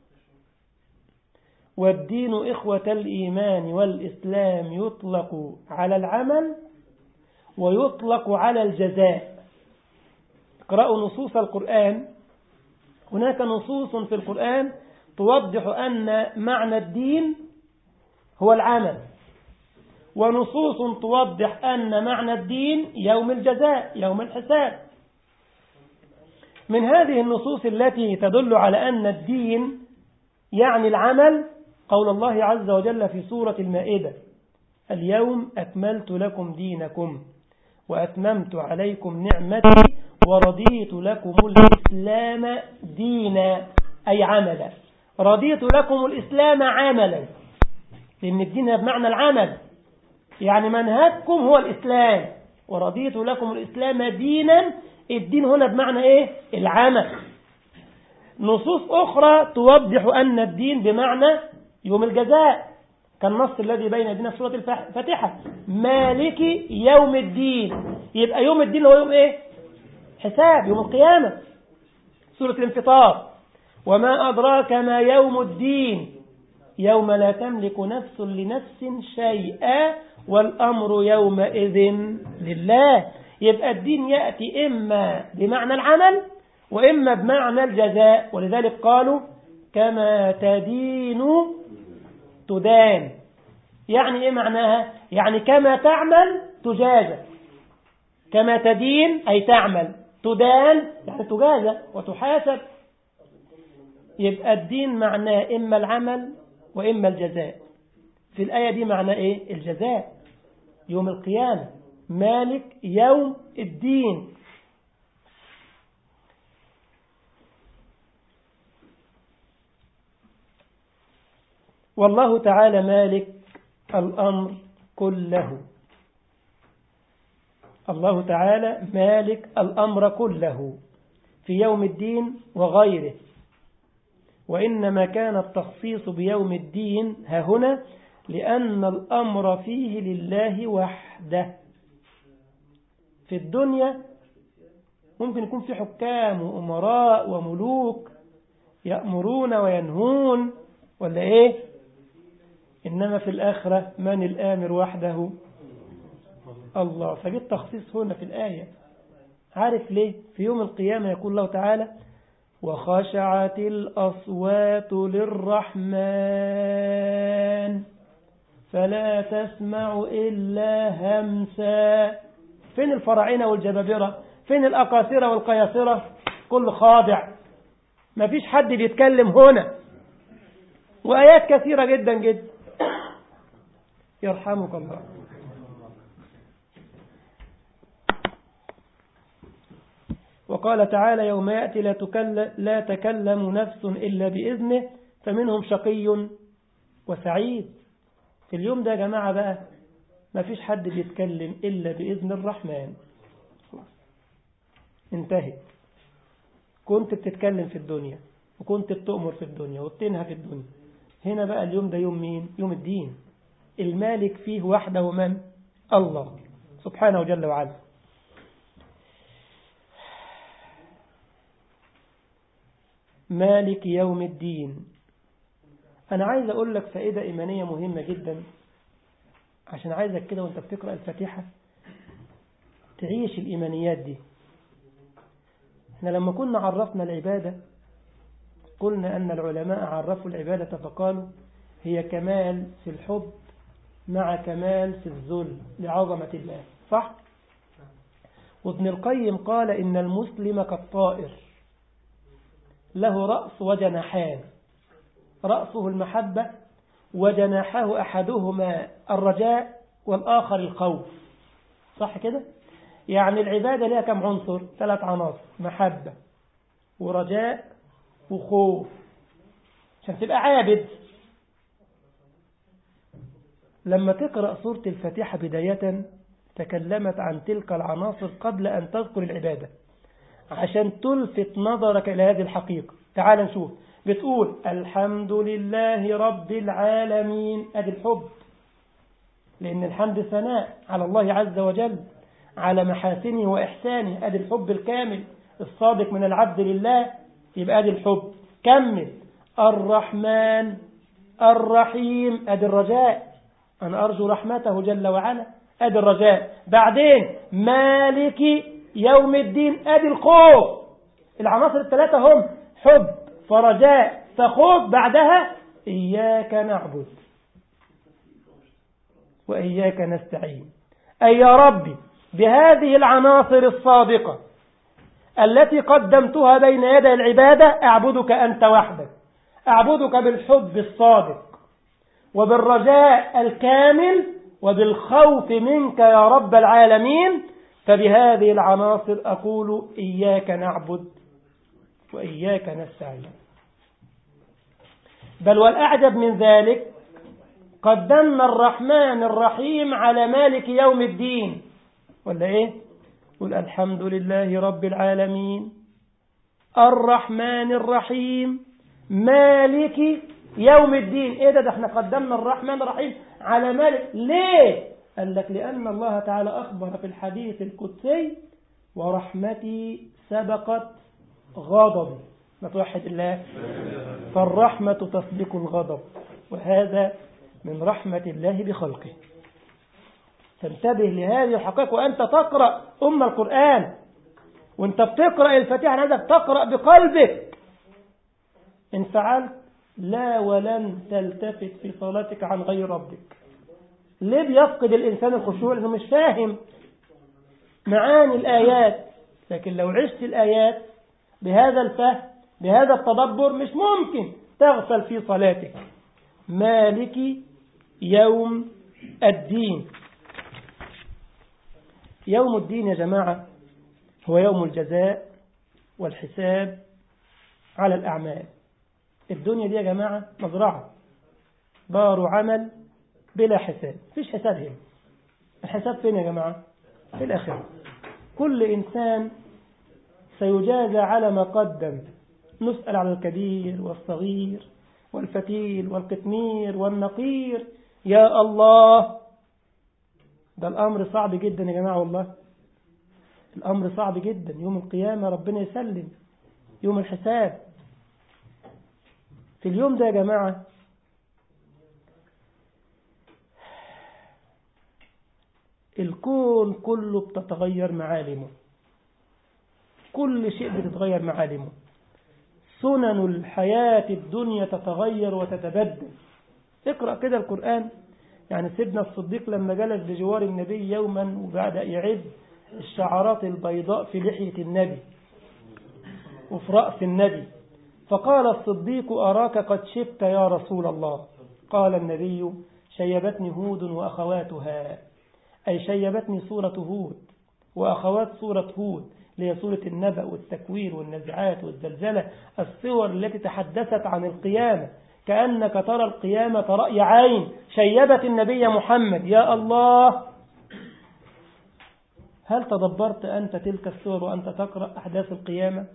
والدين إخوة الإيمان والإسلام يطلق على العمل ويطلق على الجزاء اقرأوا نصوص القرآن هناك نصوص في القرآن توضح أن معنى الدين هو العمل ونصوص توضح أن معنى الدين يوم الجزاء يوم الحساب من هذه النصوص التي تدل على أن الدين يعني العمل قول الله عز وجل في سورة المائدة اليوم أكملت لكم دينكم وأتممت عليكم نعمتي ورضيت لكم الإسلام دينا أي عملا رضيت لكم الإسلام عملا لأن الدين بمعنى العمل يعني منهجكم هو الإسلام ورضيت لكم الإسلام دينا الدين هنا بمعنى إيه العمل نصوص أخرى توضح أن الدين بمعنى يوم الجزاء كالنص الذي بين يدينا في سورة الفاتحة مالك يوم الدين يبقى يوم الدين هو يوم إيه حساب يوم القيامة سورة الانفطار وما أدراك ما يوم الدين يوم لا تملك نفس لنفس شيئا والأمر يومئذ لله يبقى الدين يأتي إما بمعنى العمل وإما بمعنى الجزاء ولذلك قالوا كما تدين تدان يعني إيه معناها يعني كما تعمل تجازى كما تدين أي تعمل تدان يعني تجازى وتحاسب يبقى الدين معناه إما العمل وإما الجزاء في الآية دي معناه إيه الجزاء يوم القيامة مالك يوم الدين والله تعالى مالك الأمر كله الله تعالى مالك الأمر كله في يوم الدين وغيره وإنما كان التخصيص بيوم الدين ها هنا لأن الأمر فيه لله وحده في الدنيا ممكن يكون في حكام وأمراء وملوك يأمرون وينهون ولا إيه إنما في الآخرة من الآمر وحده الله فجد التخصيص هنا في الآية عارف ليه في يوم القيامة يقول الله تعالى وخشعت الأصوات للرحمن فلا تسمع إلا همسا فين الفراعنة والجبابرة فين الأقاصرة والقياصرة كل خاضع ما فيش حد بيتكلم هنا وآيات كثيرة جدا جدا يرحمك الله وقال تعالى يوم يأتي لا, تكلم, لا تكلم نفس إلا بإذنه فمنهم شقي وسعيد في اليوم ده يا جماعة بقى ما فيش حد بيتكلم إلا بإذن الرحمن انتهت كنت بتتكلم في الدنيا وكنت بتؤمر في الدنيا وبتنهى في الدنيا هنا بقى اليوم ده يوم مين يوم الدين المالك فيه وحده من الله سبحانه جل وعلا مالك يوم الدين أنا عايز أقول لك فائدة إيمانية مهمة جدا عشان عايزك كده وانت بتقرأ الفاتحة تعيش الإيمانيات دي احنا لما كنا عرفنا العبادة قلنا أن العلماء عرفوا العبادة فقالوا هي كمال في الحب مع كمال في الذل لعظمة الله صح؟ وابن القيم قال إن المسلم كالطائر له رأس وجناحان رأسه المحبة وجناحه أحدهما الرجاء والآخر الخوف صح كده يعني العبادة لها كم عنصر ثلاث عناصر محبة ورجاء وخوف عشان تبقى عابد لما تقرأ سورة الفاتحة بداية تكلمت عن تلك العناصر قبل أن تذكر العبادة عشان تلفت نظرك إلى هذه الحقيقة تعال نشوف بتقول الحمد لله رب العالمين أدي الحب لأن الحمد ثناء على الله عز وجل على محاسنه وإحسانه أدي الحب الكامل الصادق من العبد لله يبقى أدي الحب كمل الرحمن الرحيم أدي الرجاء أنا أرجو رحمته جل وعلا أدي الرجاء بعدين مالك يوم الدين أدي الخوف العناصر الثلاثة هم حب فرجاء فخوف بعدها إياك نعبد وإياك نستعين أي يا ربي بهذه العناصر الصادقة التي قدمتها بين يدي العبادة أعبدك أنت وحدك أعبدك بالحب الصادق وبالرجاء الكامل وبالخوف منك يا رب العالمين فبهذه العناصر أقول إياك نعبد وإياك نستعين بل والأعجب من ذلك قدمنا الرحمن الرحيم على مالك يوم الدين ولا إيه قل الحمد لله رب العالمين الرحمن الرحيم مالك يوم الدين ايه ده, ده احنا قدمنا الرحمن الرحيم على مالك ليه قال لك لأن الله تعالى أخبر في الحديث القدسي ورحمتي سبقت غضبي ما توحد الله فالرحمة تسبق الغضب وهذا من رحمة الله بخلقه تنتبه لهذه الحقائق وأنت تقرأ أم القرآن وانت بتقرأ الفاتحة هذا تقرأ بقلبك إن فعلت لا ولن تلتفت في صلاتك عن غير ربك ليه بيفقد الإنسان الخشوع لأنه مش فاهم معاني الآيات لكن لو عشت الآيات بهذا الفهم بهذا التدبر مش ممكن تغفل في صلاتك مالك يوم الدين يوم الدين يا جماعة هو يوم الجزاء والحساب على الأعمال الدنيا دي يا جماعة مزرعة دار عمل بلا حساب فيش حساب هنا الحساب فين يا جماعة في الآخرة كل إنسان سيجازى على ما قدم نسأل على الكبير والصغير والفتيل والقتمير والنقير يا الله ده الأمر صعب جدا يا جماعة والله الأمر صعب جدا يوم القيامة ربنا يسلم يوم الحساب في اليوم ده يا جماعة الكون كله بتتغير معالمه كل شيء بتتغير معالمه سنن الحياة الدنيا تتغير وتتبدل اقرأ كده القرآن يعني سيدنا الصديق لما جلس بجوار النبي يوما وبعد يعد الشعرات البيضاء في لحية النبي وفي رأس النبي فقال الصديق أراك قد شبت يا رسول الله قال النبي شيبتني هود وأخواتها أي شيبتني سورة هود وأخوات سورة هود اللي هي سورة النبأ والتكوير والنزعات والزلزلة الصور التي تحدثت عن القيامة كأنك ترى القيامة رأي عين شيبت النبي محمد يا الله هل تدبرت أنت تلك السور وأنت تقرأ أحداث القيامة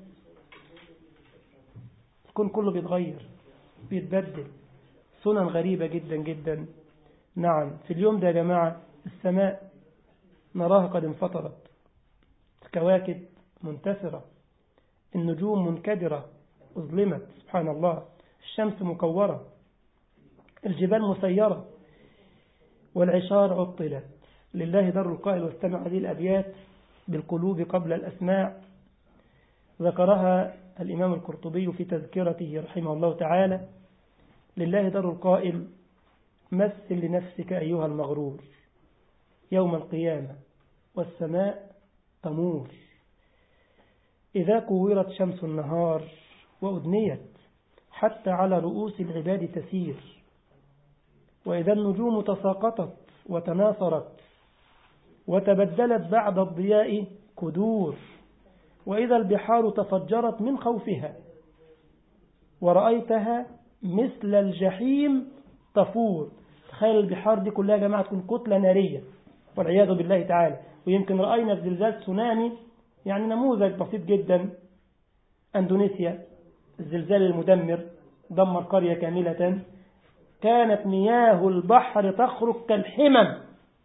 الكون كله بيتغير بيتبدل سنن غريبة جدا جدا نعم في اليوم ده يا جماعة السماء نراها قد انفطرت الكواكب منتثرة النجوم منكدرة أظلمت سبحان الله الشمس مكورة الجبال مسيرة والعشار عطلت لله در القائل واستمع هذه الأبيات بالقلوب قبل الأسماع ذكرها الإمام القرطبي في تذكرته رحمه الله تعالى لله در القائل مثل لنفسك أيها المغرور يوم القيامة والسماء تمور إذا كورت شمس النهار وأدنيت حتى على رؤوس العباد تسير وإذا النجوم تساقطت وتناثرت وتبدلت بعد الضياء كدور وإذا البحار تفجرت من خوفها ورأيتها مثل الجحيم تفور تخيل البحار دي كلها يا جماعة تكون كتلة نارية والعياذ بالله تعالى ويمكن رأينا في زلزال تسونامي يعني نموذج بسيط جدا أندونيسيا الزلزال المدمر دمر قرية كاملة كانت مياه البحر تخرج كالحمم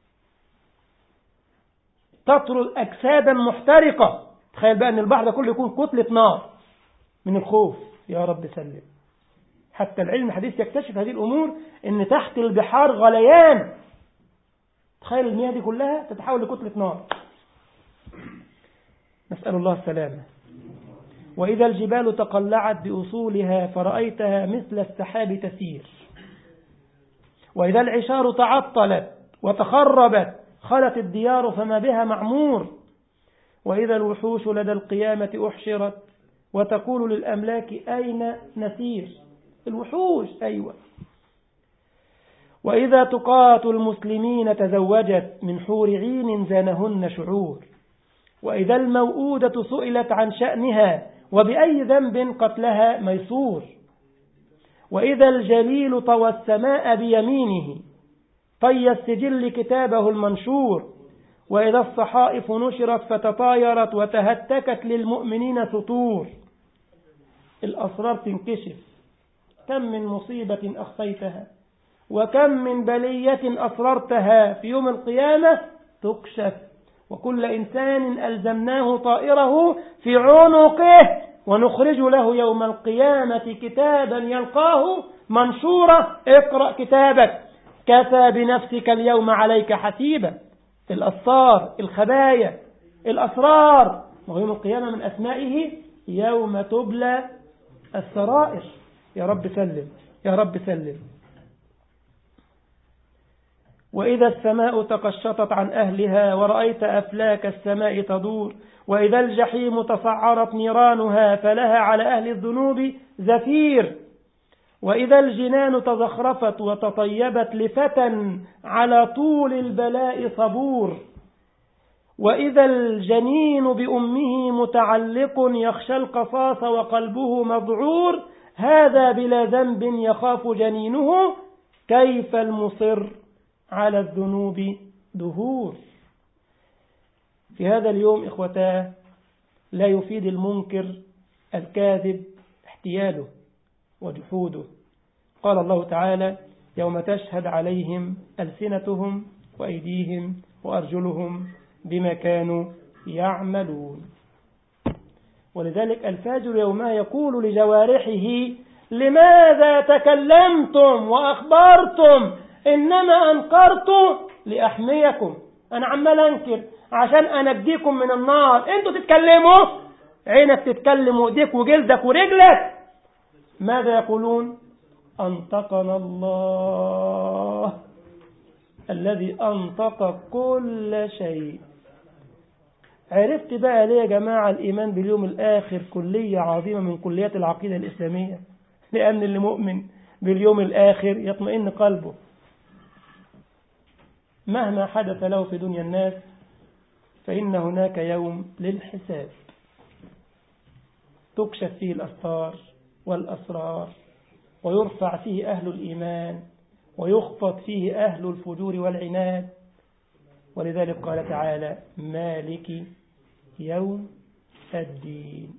تطرد أجسادا محترقة تخيل بقى أن البحر ده كله يكون كتلة نار من الخوف يا رب سلم حتى العلم الحديث يكتشف هذه الأمور أن تحت البحار غليان تخيل المياه دي كلها تتحول لكتلة نار نسأل الله السلامة وإذا الجبال تقلعت بأصولها فرأيتها مثل السحاب تسير وإذا العشار تعطلت وتخربت خلت الديار فما بها معمور وإذا الوحوش لدى القيامة أحشرت وتقول للأملاك أين نسير الوحوش أيوة وإذا تقات المسلمين تزوجت من حور عين زانهن شعور وإذا الموؤودة سئلت عن شأنها وبأي ذنب قتلها ميسور وإذا الجليل طوى السماء بيمينه طي السجل كتابه المنشور وإذا الصحائف نشرت فتطايرت وتهتكت للمؤمنين سطور الأسرار تنكشف كم من مصيبة أخفيتها وكم من بلية أسررتها في يوم القيامة تكشف وكل إنسان ألزمناه طائره في عنقه ونخرج له يوم القيامة كتابا يلقاه منشورا اقرأ كتابك كفى بنفسك اليوم عليك حسيبا الأسرار الخبايا الأسرار ويوم القيامة من أسمائه يوم تبلى السرائر يا رب سلم يا رب سلم وإذا السماء تقشطت عن أهلها ورأيت أفلاك السماء تدور وإذا الجحيم تصعرت نيرانها فلها على أهل الذنوب زفير وإذا الجنان تزخرفت وتطيبت لفتى على طول البلاء صبور وإذا الجنين بأمه متعلق يخشى القصاص وقلبه مضعور هذا بلا ذنب يخاف جنينه كيف المصر على الذنوب دهور في هذا اليوم إخوتاه لا يفيد المنكر الكاذب احتياله وجحوده قال الله تعالى يوم تشهد عليهم ألسنتهم وأيديهم وأرجلهم بما كانوا يعملون ولذلك الفاجر يومها يقول لجوارحه لماذا تكلمتم وأخبرتم إنما أنكرت لأحميكم أنا عمال أنكر عشان أنجيكم من النار أنتوا تتكلموا عينك تتكلم وإيديك وجلدك ورجلك ماذا يقولون أنطقنا الله الذي أنطق كل شيء عرفت بقى ليه يا جماعة الإيمان باليوم الآخر كلية عظيمة من كليات العقيدة الإسلامية لأن اللي مؤمن باليوم الآخر يطمئن قلبه مهما حدث له في دنيا الناس فإن هناك يوم للحساب تكشف فيه الأستار والأسرار ويرفع فيه أهل الإيمان ويخفض فيه أهل الفجور والعناد ولذلك قال تعالى مالك يوم الدين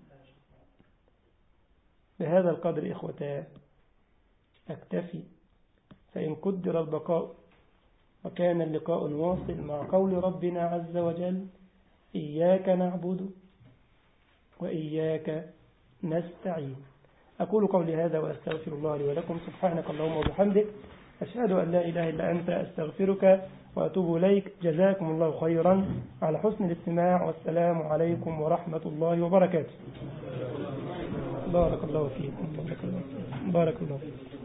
بهذا القدر إخوتاه أكتفي فإن قدر البقاء وكان اللقاء واصل مع قول ربنا عز وجل إياك نعبد وإياك نستعين أقول قولي هذا وأستغفر الله لي ولكم سبحانك اللهم وبحمدك أشهد أن لا إله إلا أنت أستغفرك وأتوب إليك جزاكم الله خيرا على حسن الاستماع والسلام عليكم ورحمة الله وبركاته بارك الله فيكم بارك الله فيكم بارك الله فيكم